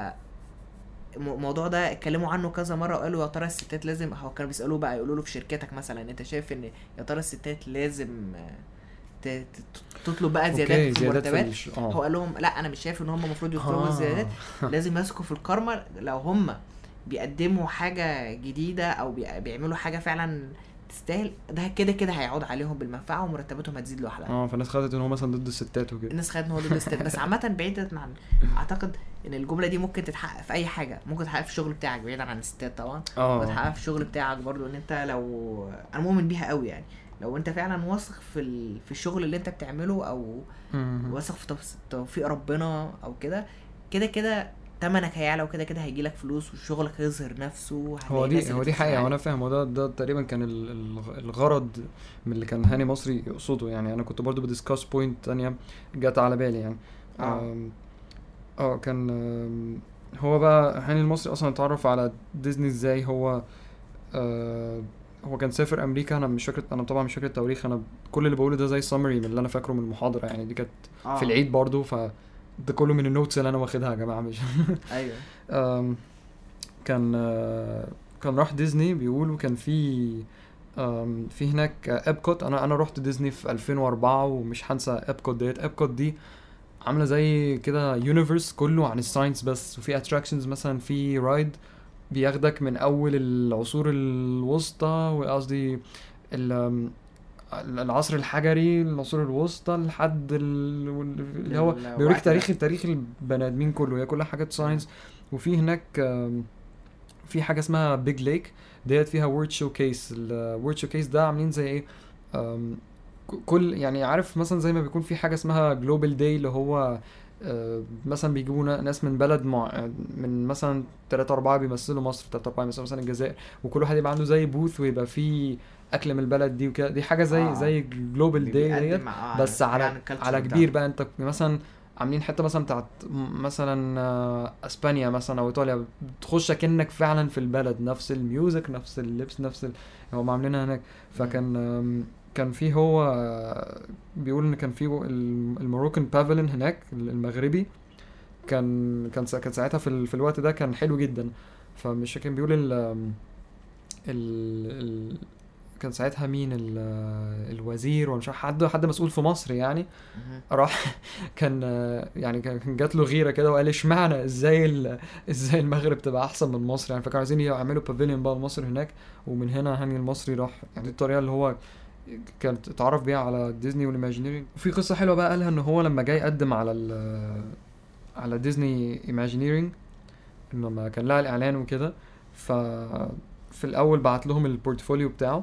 الم- الموضوع ده اتكلموا عنه كذا مره وقالوا يا ترى الستات لازم هو كانوا بيسالوه بقى يقولوا له في شركتك مثلا انت شايف ان يا ترى الستات لازم آه، ت- ت- تطلب بقى اوكي زيادات في زيادات في المرتبات الش... هو اه قال لهم لا انا مش شايف ان هم المفروض يطلبوا آه. الزيادات لازم يثقوا في الكارما لو هم بيقدموا حاجه جديده او بي- بيعملوا حاجه فعلا تستاهل ده كده كده هيعود عليهم بالمنفعه ومرتباتهم هتزيد لوحدها اه فالناس خدت ان هو مثلا ضد الستات وكده الناس خدت ان هو ضد الستات بس عامة بعيدا عن اعتقد ان الجملة دي ممكن تتحقق في اي حاجة ممكن تتحقق في الشغل بتاعك بعيدا عن الستات طبعا ممكن اه تتحقق في الشغل بتاعك برضو ان انت لو انا مؤمن بيها قوي يعني لو انت فعلا واثق في ال... في الشغل اللي انت بتعمله او مم. واثق في توف- توفيق ربنا او كده كده كده تمنك هيعلى وكده كده هيجيلك فلوس وشغلك هيظهر نفسه هو هتلاقي الناس دي اللي هو دي بتسأل حقيقة عليك. وانا فاهم هو ده ده تقريبا كان ال- ال- الغرض من اللي كان هاني مصري يقصده يعني انا كنت برضو بديسكاس بوينت تانية جت على بالي يعني آه. آم، اه كان آم، هو بقى هاني المصري اصلا اتعرف على ديزني ازاي هو آه، هو كان سافر امريكا انا مش فاكر انا طبعا مش فاكر التواريخ انا كل اللي بقوله ده زي سامري من اللي انا فاكره من المحاضره يعني دي كانت آه. في العيد برضو ف ده كله من النوتس اللي انا واخدها يا جماعه مش ايوه أم، كان آه، كان راح ديزني بيقولوا كان في أم، في هناك ابكوت انا انا رحت ديزني في 2004 ومش هنسى ابكوت ديت ابكوت دي عامله زي كده يونيفرس كله عن الساينس بس وفي اتراكشنز مثلا في رايد بياخدك من اول العصور الوسطى وقصدي ال- أم، العصر الحجري العصور الوسطى لحد ال- اللي هو للوقت بيوريك ده. تاريخ تاريخ البني ادمين كله هي كلها حاجات ساينس وفي هناك آم، في حاجه اسمها بيج ليك ديت فيها وورد شو كيس الوورد شو كيس ده عاملين زي ايه آم، ك- كل يعني عارف مثلا زي ما بيكون في حاجه اسمها جلوبال داي اللي هو آه، مثلا بيجيبوا نا- ناس من بلد مع من مثلا 3 4 بيمثلوا مصر 3 4 بيمثلوا مثلا الجزائر وكل واحد يبقى عنده زي بوث ويبقى فيه اكل من البلد دي وكده دي حاجه زي آه. زي جلوبال داي بيقدم ديت مع- بس حاجة على عن الculture على بتاعته. كبير بقى انت مثلا عاملين حته مثلا بتاعت م- مثلا آه، اسبانيا مثلا او ايطاليا بتخش كأنك فعلا في البلد نفس الميوزك نفس اللبس نفس ال... هم عاملينها هناك فكان آم، كان في هو آه، بيقول ان كان في ال- الموروكان بافلين هناك المغربي كان كان سا- كان ساعتها في, ال... في الوقت ده كان حلو جدا فمش كان بيقول ال... آم، ال... ال... كان ساعتها مين ال... الوزير ولا مش عارف حد حد مسؤول في مصر يعني مهم. راح كان آه، يعني كان كان جات له غيره كده وقال اشمعنى ازاي ال- ازاي المغرب تبقى احسن من مصر يعني فكانوا عايزين يعملوا بافيليون بقى لمصر هناك ومن هنا هاني المصري راح يعني دي الطريقه اللي هو كانت اتعرف بيها على ديزني والايماجينيرينج وفي قصه حلوه بقى قالها ان هو لما جاي يقدم على ال على ديزني ايماجينيرينج لما كان لها الاعلان وكده ف في الاول بعت لهم البورتفوليو بتاعه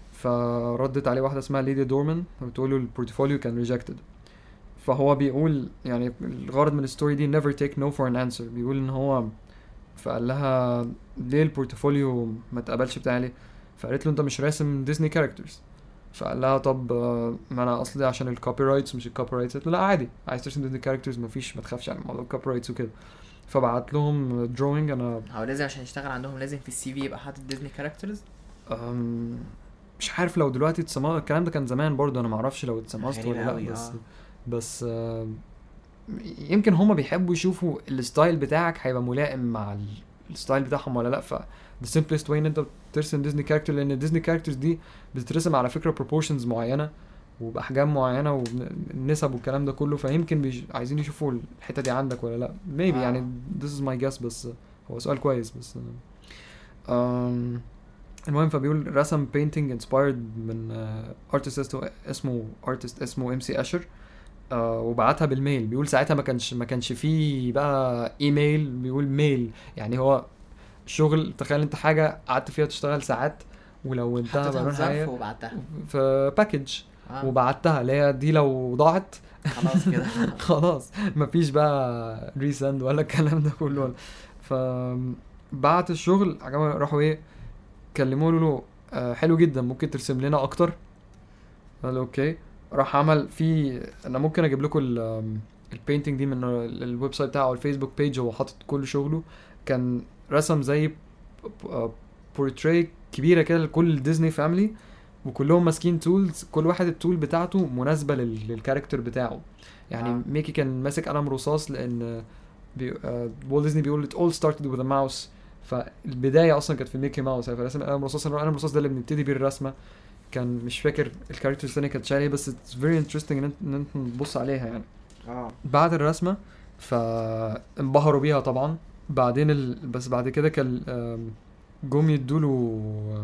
فردت عليه واحده اسمها ليدي دورمان بتقول له البورتفوليو كان ريجكتد فهو بيقول يعني الغرض من الستوري دي never take no for an answer بيقول ان هو فقال لها ليه البورتفوليو ما اتقبلش بتاعي ليه فقالت له انت مش راسم ديزني كاركترز فقال لها طب آه، ما انا اصلي عشان الكوبي رايتس مش الكوبي رايتس قالت له لا عادي عايز ترسم ديزني كاركترز مفيش ما تخافش على موضوع الكوبي رايتس وكده فبعت لهم دروينج انا هو لازم عشان يشتغل عندهم لازم في السي في يبقى حاطط ديزني كاركترز أم، مش عارف لو دلوقتي اتسمع الكلام ده كان زمان برضه انا معرفش لو اتسمعت غريبة ولا لا أوي، بس آه. بس آه، يمكن هما بيحبوا يشوفوا الستايل بتاعك هيبقى ملائم مع ال- الستايل بتاعهم ولا لا ف the simplest way ان انت بترسم ديزني كاركتر لان الديزني كاركترز دي بتترسم على فكره proportions معينه وباحجام معينه والنسب والكلام ده كله فيمكن بيج... عايزين يشوفوا الحته دي عندك ولا لا maybe آه. يعني this is my guess بس هو سؤال كويس بس آم، المهم فبيقول رسم painting inspired من ارتست اسمه ارتست اسمه ام سي اشر آه وبعتها بالميل بيقول ساعتها ما كانش ما كانش فيه بقى ايميل بيقول ميل يعني هو شغل تخيل انت حاجه قعدت فيها تشتغل ساعات ولو انتهى حطيتها بقى في ظرف حاجه وبعتها في باكج آه. وبعتها اللي هي دي لو ضاعت خلاص كده خلاص مفيش بقى ريسند ولا الكلام ده كله ولا ف بعت الشغل عجبهم راحوا ايه كلموه له آه حلو جدا ممكن ترسم لنا اكتر قال اوكي راح عمل في انا ممكن اجيب لكم البينتنج دي من ال- الويب سايت بتاعه الفيسبوك بيج هو حاطط كل شغله كان رسم زي بورتري كبيره كده لكل ديزني فاميلي وكلهم ماسكين تولز كل واحد التول بتاعته مناسبه لل- للكاركتر بتاعه يعني آه. آه. ميكي كان ماسك قلم رصاص لان بي... آه والت ديزني بيقول it all started with a mouse فالبدايه اصلا كانت في ميكي ماوس فرسم قلم رصاص القلم الرصاص ده اللي بنبتدي بيه الرسمه كان مش فاكر الكاركترز الثانيه كانت شايله ايه بس اتس فيري انترستنج ان انت ان انت تبص عليها يعني اه بعد الرسمه فانبهروا بيها طبعا بعدين ال... بس بعد كده كان آم، جم يدوله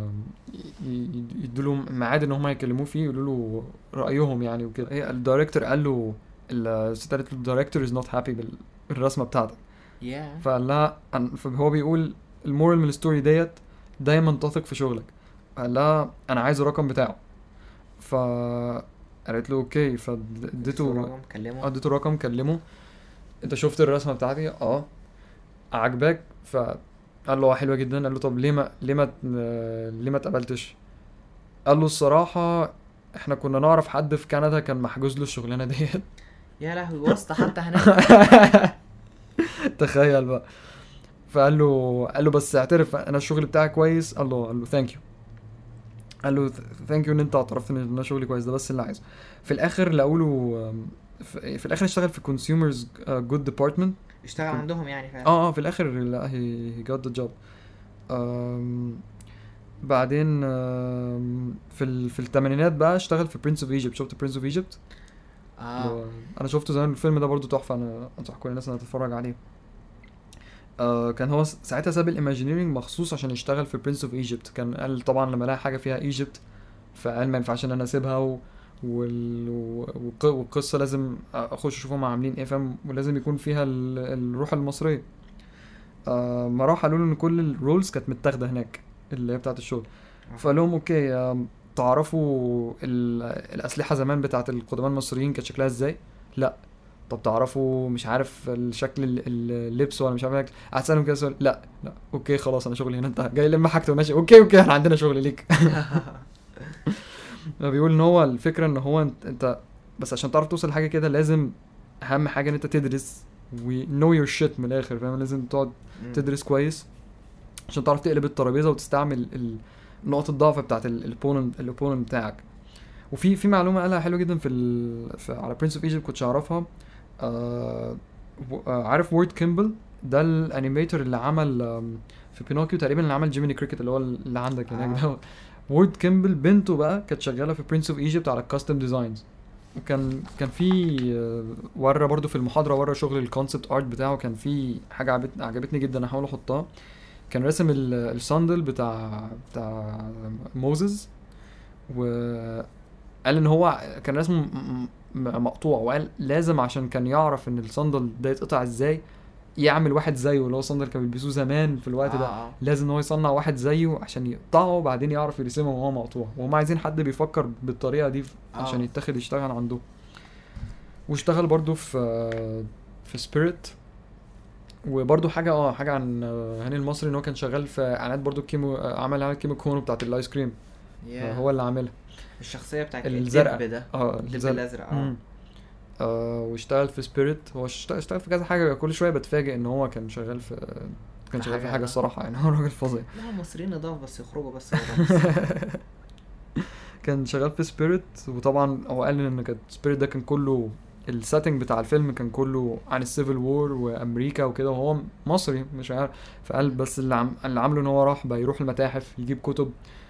يدوله ميعاد ان هم يكلموه فيه يقولوا له رايهم يعني وكده هي الدايركتور قال له الست قالت له الدايركتور از نوت هابي بالرسمه بتاعتك يا فقال لها أن- فهو بيقول المورال من الستوري ديت دايما تثق في شغلك قال لها انا عايز الرقم بتاعه ف قالت له اوكي فاديته رقم كلمه اديته الرقم كلمه انت شفت الرسمه بتاعتي اه عجباك فقال له اه حلوه جدا قال له طب ليه ما ليه ما ليه ما اتقبلتش قال له الصراحه احنا كنا نعرف حد في كندا كان محجوز له الشغلانه ديت يا لهوي واسطة حتى هناك تخيل بقى فقال له قال له بس اعترف انا الشغل بتاعي كويس قال له قال له ثانك يو قال له ثانك يو ان انت اعترفت ان انا شغلي كويس ده بس اللي عايزه في الاخر لقوا له آم، في في الاخر اشتغل في كونسيومرز جود ديبارتمنت اشتغل كنت- عندهم يعني فعلا اه اه في الاخر لا هي هي جات ذا جوب بعدين آم، في ال في الثمانينات بقى اشتغل في برنس اوف ايجيبت شفت برنس اوف ايجيبت اه انا شفته زمان الفيلم ده برضو تحفه انا انصح كل الناس انها تتفرج عليه آه كان هو س- ساعتها ساب الايماجينيرنج مخصوص عشان يشتغل في برنس اوف ايجيبت كان قال طبعا لما لقى حاجه فيها ايجيبت فقال ما ينفعش ان انا اسيبها و... وال... والق- والقصه لازم اخش اشوفهم عاملين ايه فاهم ولازم يكون فيها ال... الروح المصريه آه ما راح قالوا له ان كل الرولز كانت متاخده هناك اللي هي بتاعت الشغل فقال لهم اوكي آم، تعرفوا ال- الاسلحه زمان بتاعت القدماء المصريين كانت شكلها ازاي لا طب تعرفوا مش عارف الشكل ال- اللبس ولا مش عارف إيه؟ قعدت اسالهم كده سؤال لا لا اوكي خلاص انا شغلي هنا انتهى جاي لما حاجته وماشي اوكي اوكي احنا عندنا شغل ليك بيقول ان هو الفكره ان هو انت, انت بس عشان تعرف توصل لحاجه كده لازم اهم حاجه ان انت تدرس و know your shit من الاخر فاهم لازم تقعد مم. تدرس كويس عشان تعرف تقلب الترابيزه وتستعمل ال- نقط الضعف بتاعت الاوبوننت الاوبوننت بتاعك وفي في معلومه قالها حلوه جدا في, ال... في على برنس اوف ايجيبت كنتش اعرفها آه... و- آه... عارف وورد كيمبل ده الانيميتور اللي عمل آم، في بينوكيو تقريبا اللي عمل جيميني كريكت اللي هو اللي عندك هناك آه. ده وورد كيمبل بنته بقى كانت شغاله في برنس اوف ايجيبت على الكاستم ديزاينز وكان كان في آه، ورا برضو في المحاضره ورا شغل الكونسبت ارت بتاعه كان في حاجه عجبت عجبتني جدا احاول احطها كان راسم ال- الصندل بتاع بتاع موزز وقال ان هو كان رسمه م- م- مقطوع وقال لازم عشان كان يعرف ان الصندل ده يتقطع ازاي يعمل واحد زيه اللي هو صندل كانوا بيلبسوه زمان في الوقت ده آه، آه. لازم ان هو يصنع واحد زيه عشان يقطعه وبعدين يعرف يرسمه وهو مقطوع وهم عايزين حد بيفكر بالطريقه دي ف- عشان آه. يتاخد يشتغل عنده واشتغل برضو في في سبيريت وبرضو حاجه اه حاجه عن آه، هاني المصري ان هو كان شغال في اعلانات برضو كيمو آه، عمل اعلانات كيمو كونو بتاعت الايس كريم يا. هو اللي عاملها الشخصية بتاعت الزرقاء. الدب ده اه الدب الزرق. الازرق اه مم. آه واشتغل في سبيريت هو اشتغل, اشتغل في كذا حاجه كل شويه بتفاجئ ان هو كان شغال في كان في شغال في حاجة، حاجه آه. الصراحه يعني هو راجل فظيع لا المصريين نضاف بس يخرجوا بس بره مصر. كان شغال في سبيريت وطبعا هو قال ان كانت سبيريت ده كان كله السيتنج بتاع الفيلم كان كله عن السيفل وور وامريكا وكده وهو مصري مش عارف فقال بس اللي عم اللي عامله ان هو راح بقى يروح المتاحف يجيب كتب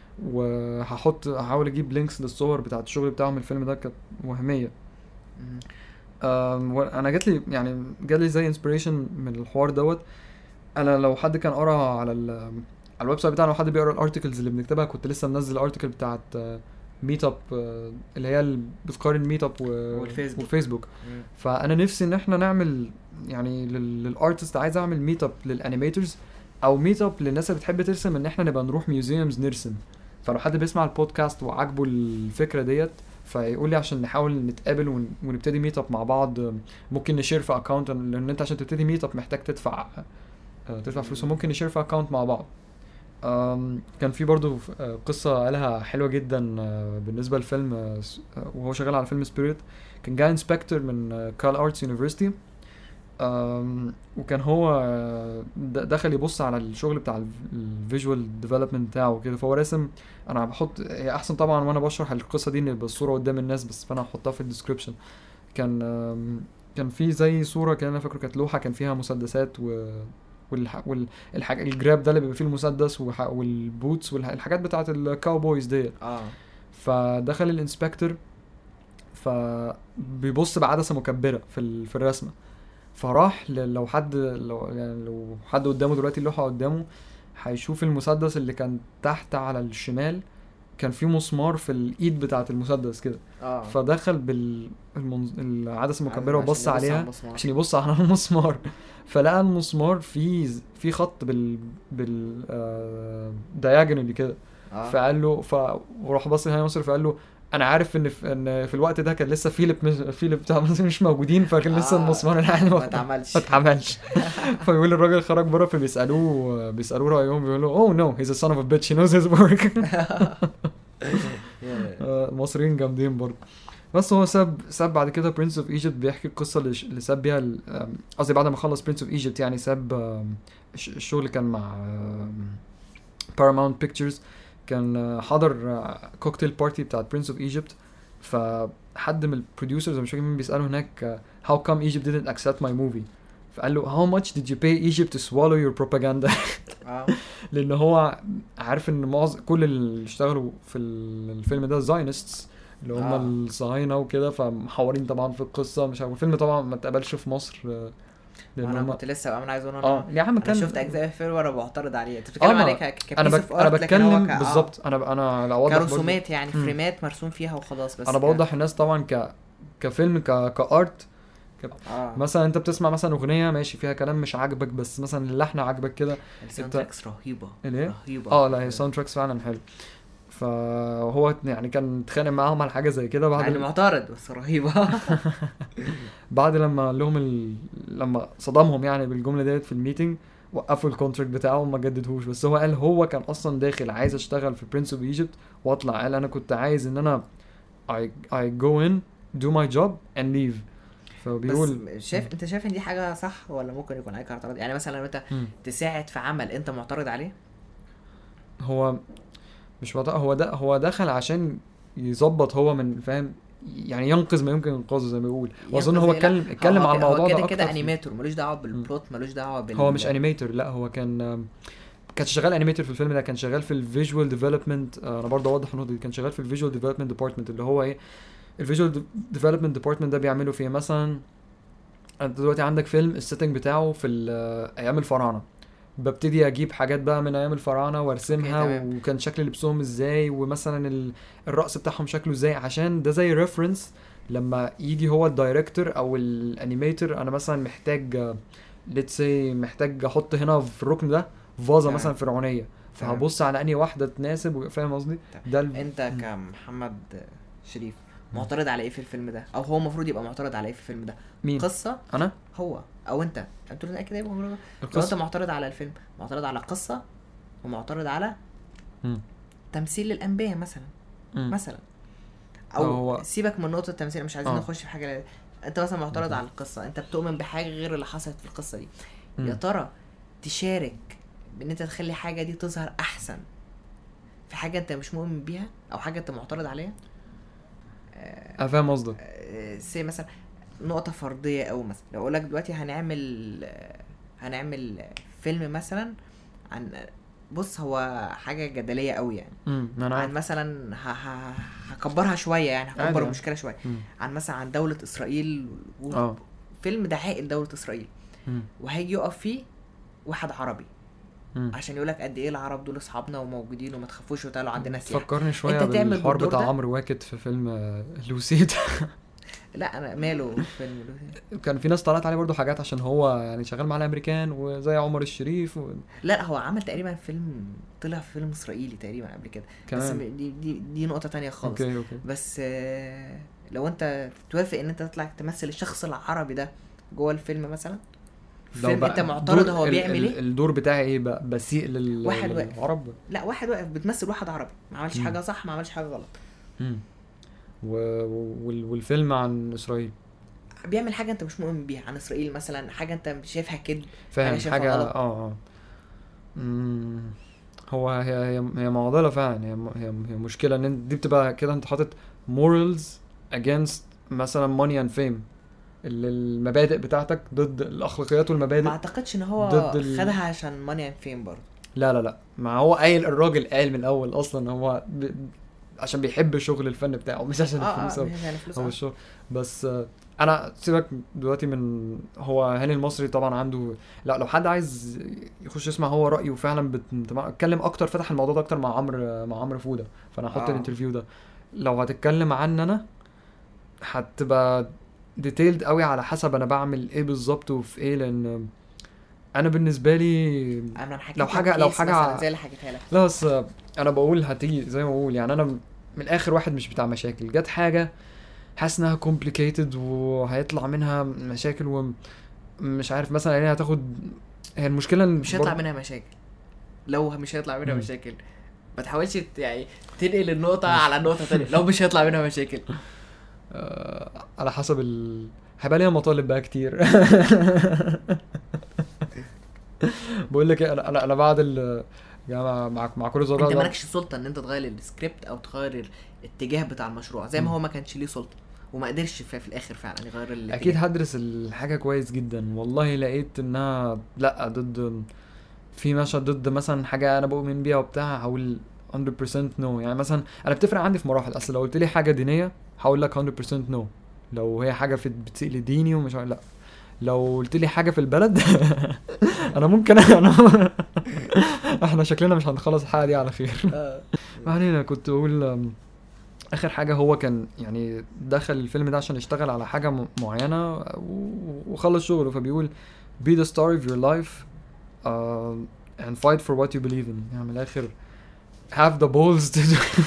وهحط هحاول اجيب لينكس للصور بتاعت الشغل بتاعهم الفيلم ده كانت وهميه مم. أم، وانا جات لي يعني جالي زي انسبريشن من الحوار دوت انا لو حد كان قرا على ال على الويب سايت بتاعنا لو حد بيقرا الارتكلز اللي بنكتبها كنت لسه منزل الارتكل بتاعت ميت اب اللي هي اللي بتقارن ميت اب والفيسبوك. والفيسبوك مم. فانا نفسي ان احنا نعمل يعني للارتست عايز اعمل ميت اب للانيميتورز او ميت اب للناس اللي بتحب ترسم ان احنا نبقى نروح ميوزيومز نرسم فلو حد بيسمع البودكاست وعاجبه الفكره ديت فيقول لي عشان نحاول نتقابل ون- ونبتدي ميت اب مع بعض آه، ممكن نشير في اكونت لان انت عشان تبتدي ميت اب محتاج تدفع آه، تدفع فلوس وممكن نشير في اكونت مع بعض آم، كان في برضو آه، قصة قالها حلوة جدا آه، بالنسبة للفيلم آه، س- آه، وهو شغال على فيلم سبيريت كان جاي انسبكتور من كال ارتس يونيفرسيتي وكان هو آه، د- دخل يبص على الشغل بتاع الفيجوال ديفلوبمنت بتاعه وكده فهو راسم انا بحط هي احسن طبعا وانا بشرح القصه دي ان يبقى الصوره قدام الناس بس فانا هحطها في الديسكربشن كان آم، كان في زي صوره كان انا فاكره كانت لوحه كان فيها مسدسات و والح... والحاجة الجراب ده اللي بيبقى فيه المسدس وح... والبوتس والحاجات بتاعت الكاوبويز ديت اه فدخل الانسبكتور فبيبص بعدسه مكبره في ال... في الرسمه فراح ل... لو حد لو يعني لو حد قدامه دلوقتي اللوحه قدامه هيشوف المسدس اللي كان تحت على الشمال كان فيه مسمار في الايد بتاعه المسدس كده اه فدخل بالعدسه المكبره عشان وبص يبص على عليها المسمار. عشان يبص على المسمار فلقى المسمار فيه في خط بال بال آه diagonally كده اه فقال له ف وراح بص لهاني مصر فقال له انا عارف ان في ان في الوقت ده كان لسه فيليب مش فيليب بتاع مصر مش موجودين فكان لسه آه، المسمار اللي ما اتعملش ما اتعملش فبيقول الراجل خرج بره فبيسالوه بيسالوه رايهم بيقول له اوه نو هيز ا son of a bitch he knows his work آه، المصريين جامدين برضه بس هو ساب ساب بعد كده برنس اوف ايجيبت بيحكي القصه اللي ش- اللي ساب بيها ال- آم، قصدي بعد ما خلص برنس اوف ايجيبت يعني ساب آم، الش- الشغل كان مع باراماونت بيكتشرز كان آه، حضر كوكتيل بارتي بتاعت برنس اوف ايجيبت فحد من البروديوسرز مش فاكر مين بيساله هناك آه، how come Egypt didn't accept my movie فقال له how much did you pay Egypt to swallow your propaganda اه لان هو عارف ان معظم كل اللي اشتغلوا في ال- الفيلم ده زاينستس اللي هم آه. آه. الصهاينه وكده فمحورين طبعا في القصه مش عارف الفيلم طبعا ما اتقبلش في مصر آه، لان انا هم كنت لسه انا عايز اقول اه انا يا عم انا كان شفت اجزاء الفيلم وانا معترض عليه انت بتتكلم آه، عليه ك ك انا piece بك... of انا art، لكن هو بتكلم ك- آه، بالظبط انا انا لو اوضح برضو- كرسومات يعني مم. فريمات مرسوم فيها وخلاص بس انا ك- بوضح الناس طبعا ك كفيلم ك كارت اه مثلا انت بتسمع مثلا اغنيه ماشي فيها كلام مش عاجبك بس مثلا اللحن عاجبك كده الساوند انت- تراكس رهيبه الايه رهيبه اه لا هي ساوند تراكس فعلا حلو فهو يعني كان اتخانق معاهم على حاجه زي كده بعد يعني ال- معترض بس رهيبه بعد لما قال لهم ال... لما صدمهم يعني بالجمله ديت في الميتنج وقفوا الكونتراكت بتاعه وما جددهوش بس هو قال هو كان اصلا داخل عايز اشتغل في برنس اوف ايجيبت واطلع قال انا كنت عايز ان انا I, I go in do my job and leave فبيقول بس شايف انت شايف ان دي حاجه صح ولا ممكن يكون عليك اعتراض يعني مثلا لو انت مم. تساعد في عمل انت معترض عليه هو مش وضع هو ده هو دخل عشان يظبط هو من فاهم يعني ينقذ ما يمكن انقاذه زي ما بيقول واظن ينقذ هو إيه؟ اتكلم لا، اتكلم هو على كده- هو الموضوع كده ده كده اكتر في- انيميتور ملوش دعوه بالبلوت ملوش دعوه بال هو مش انيميتور لا هو كان كان شغال انيميتور في الفيلم ده كان شغال في الفيجوال ديفلوبمنت انا برضه اوضح النقطه دي كان شغال في الفيجوال ديفلوبمنت ديبارتمنت اللي هو ايه الفيجوال ديفلوبمنت ديبارتمنت ده بيعملوا فيه مثلا انت دلوقتي عندك فيلم السيتنج بتاعه في ال- ايام الفراعنه ببتدي اجيب حاجات بقى من ايام الفراعنه وارسمها أوكي، تمام. وكان شكل لبسهم ازاي ومثلا ال- الرقص بتاعهم شكله ازاي عشان ده زي ريفرنس لما يجي هو الدايركتور او الانيميتور انا مثلا محتاج ليتس سي محتاج احط هنا في الركن ده فازه تمام. مثلا فرعونيه تمام. فهبص على انهي واحده تناسب فاهم قصدي تمام. ده ال... انت كمحمد شريف معترض على ايه في الفيلم ده او هو المفروض يبقى معترض على ايه في الفيلم ده مين قصه انا هو او انت انتوا الاثنين كده يبقوا معترض. لو انت القصه معترض على الفيلم معترض على قصه ومعترض على مم. تمثيل الانبياء مثلا مم. مثلا او هو- سيبك من نقطه التمثيل مش عايزين آه. نخش في حاجه انت مثلا معترض مم. على القصه انت بتؤمن بحاجه غير اللي حصلت في القصه دي مم. يا ترى تشارك بان انت تخلي حاجه دي تظهر احسن في حاجه انت مش مؤمن بيها او حاجه انت معترض عليها انا فاهم قصدك سي مثلا نقطه فرديه او مثلا لو اقول لك دلوقتي هنعمل آه، هنعمل فيلم مثلا عن بص هو حاجه جدليه قوي يعني امم انا عن عارف مثلا ه- ه- هكبرها شويه يعني عادي، هكبر عادي. المشكله شويه مم. عن مثلا عن دوله اسرائيل و... اه فيلم دعائي لدوله اسرائيل مم. وهيجي يقف فيه واحد عربي مم. عشان يقول لك قد ايه العرب دول اصحابنا وموجودين وما تخافوش وتعالوا عندنا سلاح فكرني شويه انت تعمل بالحوار بالدور بتاع ده؟ عمرو واكد في فيلم آه، لوسيد لا انا ماله فيلم كان في ناس طلعت عليه برضو حاجات عشان هو يعني شغال مع الامريكان وزي عمر الشريف و... لا هو عمل تقريبا فيلم طلع في فيلم اسرائيلي تقريبا قبل كده بس كمان دي دي, دي نقطه تانية خالص اوكي اوكي بس آه، لو انت توافق ان انت تطلع تمثل الشخص العربي ده جوه الفيلم مثلا لو فيلم بقى انت معترض دور- هو ال- بيعمل ال- ايه الدور بتاعي ايه بقى بسيء لل... واحد واقف. للعرب لا واحد واقف بتمثل واحد عربي ما عملش مم. حاجه صح ما عملش حاجه غلط مم. و... وال... والفيلم عن اسرائيل بيعمل حاجه انت مش مؤمن بيها عن اسرائيل مثلا حاجه انت شايفها كده فاهم حاجة شايفها حاجه غلط. اه اه مم. هو هي هي هي معضله فعلا هي هي هي مشكله ان انت- دي بتبقى كده انت حاطط morals against مثلا money and fame ال- المبادئ بتاعتك ضد الاخلاقيات ما والمبادئ اعتقدش ان هو ضد ال- خدها عشان ماني اند فيم برضه لا لا لا ما هو قايل الراجل قال من الاول اصلا هو ب... عشان بيحب شغل الفن بتاعه مش عشان اه الفلوس اه أو- مش يعني فلوس هو آه. الشغل بس آه، انا سيبك دلوقتي من هو هاني المصري طبعا عنده لا لو حد عايز يخش يسمع هو رايه فعلا بت- اتكلم اكتر فتح الموضوع ده اكتر مع عمرو مع عمرو فوده فانا هحط آه. الانترفيو ده لو هتتكلم عن انا هتبقى ديتيلد قوي على حسب انا بعمل ايه بالظبط وفي ايه لان انا بالنسبه لي انا حكيت لو لك حاجة- لو case حاجة مثلا ع- زي اللي حكيتها لك لا بس آه، انا بقول هتيجي زي ما بقول يعني انا من الاخر واحد مش بتاع مشاكل جت حاجه حاسس انها complicated وهيطلع منها مشاكل ومش عارف مثلا يعني هتاخد هي المشكله إن مش هيطلع برضه- منها مشاكل لو مش هيطلع منها مم. مشاكل ما تحاولش ت- يعني تنقل النقطة على نقطة تانية لو مش هيطلع منها مشاكل آه على حسب ال هيبقى ليها مطالب بقى كتير بقول لك إيه، انا انا انا بعد ال يعني مع مع كل زرار انت مالكش سلطة ان انت تغير السكريبت او تغير الاتجاه بتاع المشروع زي ما مم. هو ما كانش ليه سلطة وما قدرش في, في الاخر فعلا يغير الاتجاه اكيد هدرس الحاجه كويس جدا والله لقيت انها لا ضد في مشهد ضد مثلا حاجه انا بؤمن بيها وبتاع هقول 100% نو يعني مثلا انا بتفرق عندي في مراحل اصل لو قلت لي حاجه دينيه هقول لك 100% نو لو هي حاجه في بتسيء لديني ومش عارف- لا لو قلت لي حاجه في البلد انا ممكن انا احنا شكلنا مش هنخلص الحلقه دي على خير آه. ما علينا كنت اقول أم، اخر حاجه هو كان يعني دخل الفيلم ده عشان يشتغل على حاجه م- معينه و- وخلص شغله فبيقول be the star of your life uh, and fight for what you believe in يعني من الاخر have the balls to do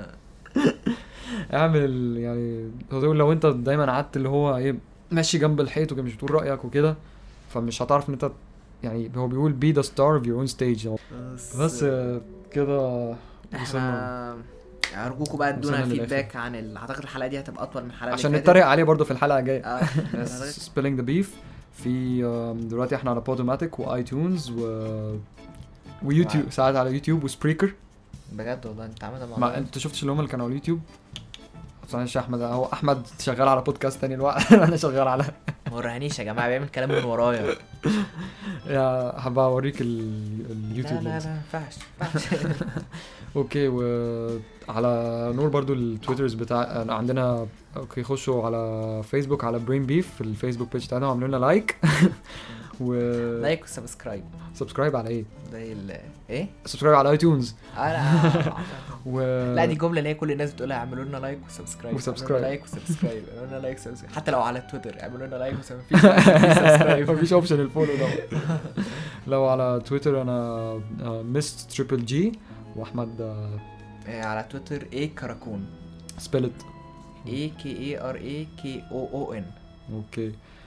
اعمل ال- يعني هو بيقول لو انت دايما قعدت اللي هو ايه ماشي جنب الحيط وكده مش بتقول رايك وكده فمش هتعرف ان انت يعني هو بيقول be the star of your own stage بس آه، كده وصلنا احنا ارجوكم بقى ادونا وصلنا للآخر. فيدباك عن ال... اعتقد الحلقه دي هتبقى اطول من الحلقه عشان اللي نتريق عليه برضه في الحلقه الجايه اه سبيلينج ذا بيف في آم، دلوقتي احنا على بودوماتيك واي تونز و ويوتيوب واو. ساعات على يوتيوب وسبريكر بجد والله انت عملت ما الموضوع انت شفتش اللي هم اللي كانوا على اليوتيوب معلش يا احمد هو احمد شغال على بودكاست تاني الوقت انا شغال على ما ورهنيش يا جماعه بيعمل كلام من ورايا يا هبقى اوريك ال- اليوتيوب لا لا لينكس. لا ما ينفعش ما ينفعش اوكي وعلى نور برضو التويترز بتاع عندنا اوكي خشوا على فيسبوك على برين بيف في الفيسبوك بيج بتاعنا وعملوا لنا لايك و لايك وسبسكرايب سبسكرايب على ايه؟ زي ال ايه؟ سبسكرايب على ايتونز اه لا و لا دي جمله اللي هي كل الناس بتقولها اعملوا لنا لايك وسبسكرايب وسبسكرايب. اعملوا لنا لايك وسبسكرايب اعملوا لنا لايك وسبسكرايب حتى لو على تويتر اعملوا لنا لايك وسبسكرايب مفيش اوبشن الفولو ده لو على تويتر انا مست تريبل جي واحمد على تويتر ايه كراكون سبيلت اي كي اي ار اي كي او او ان اوكي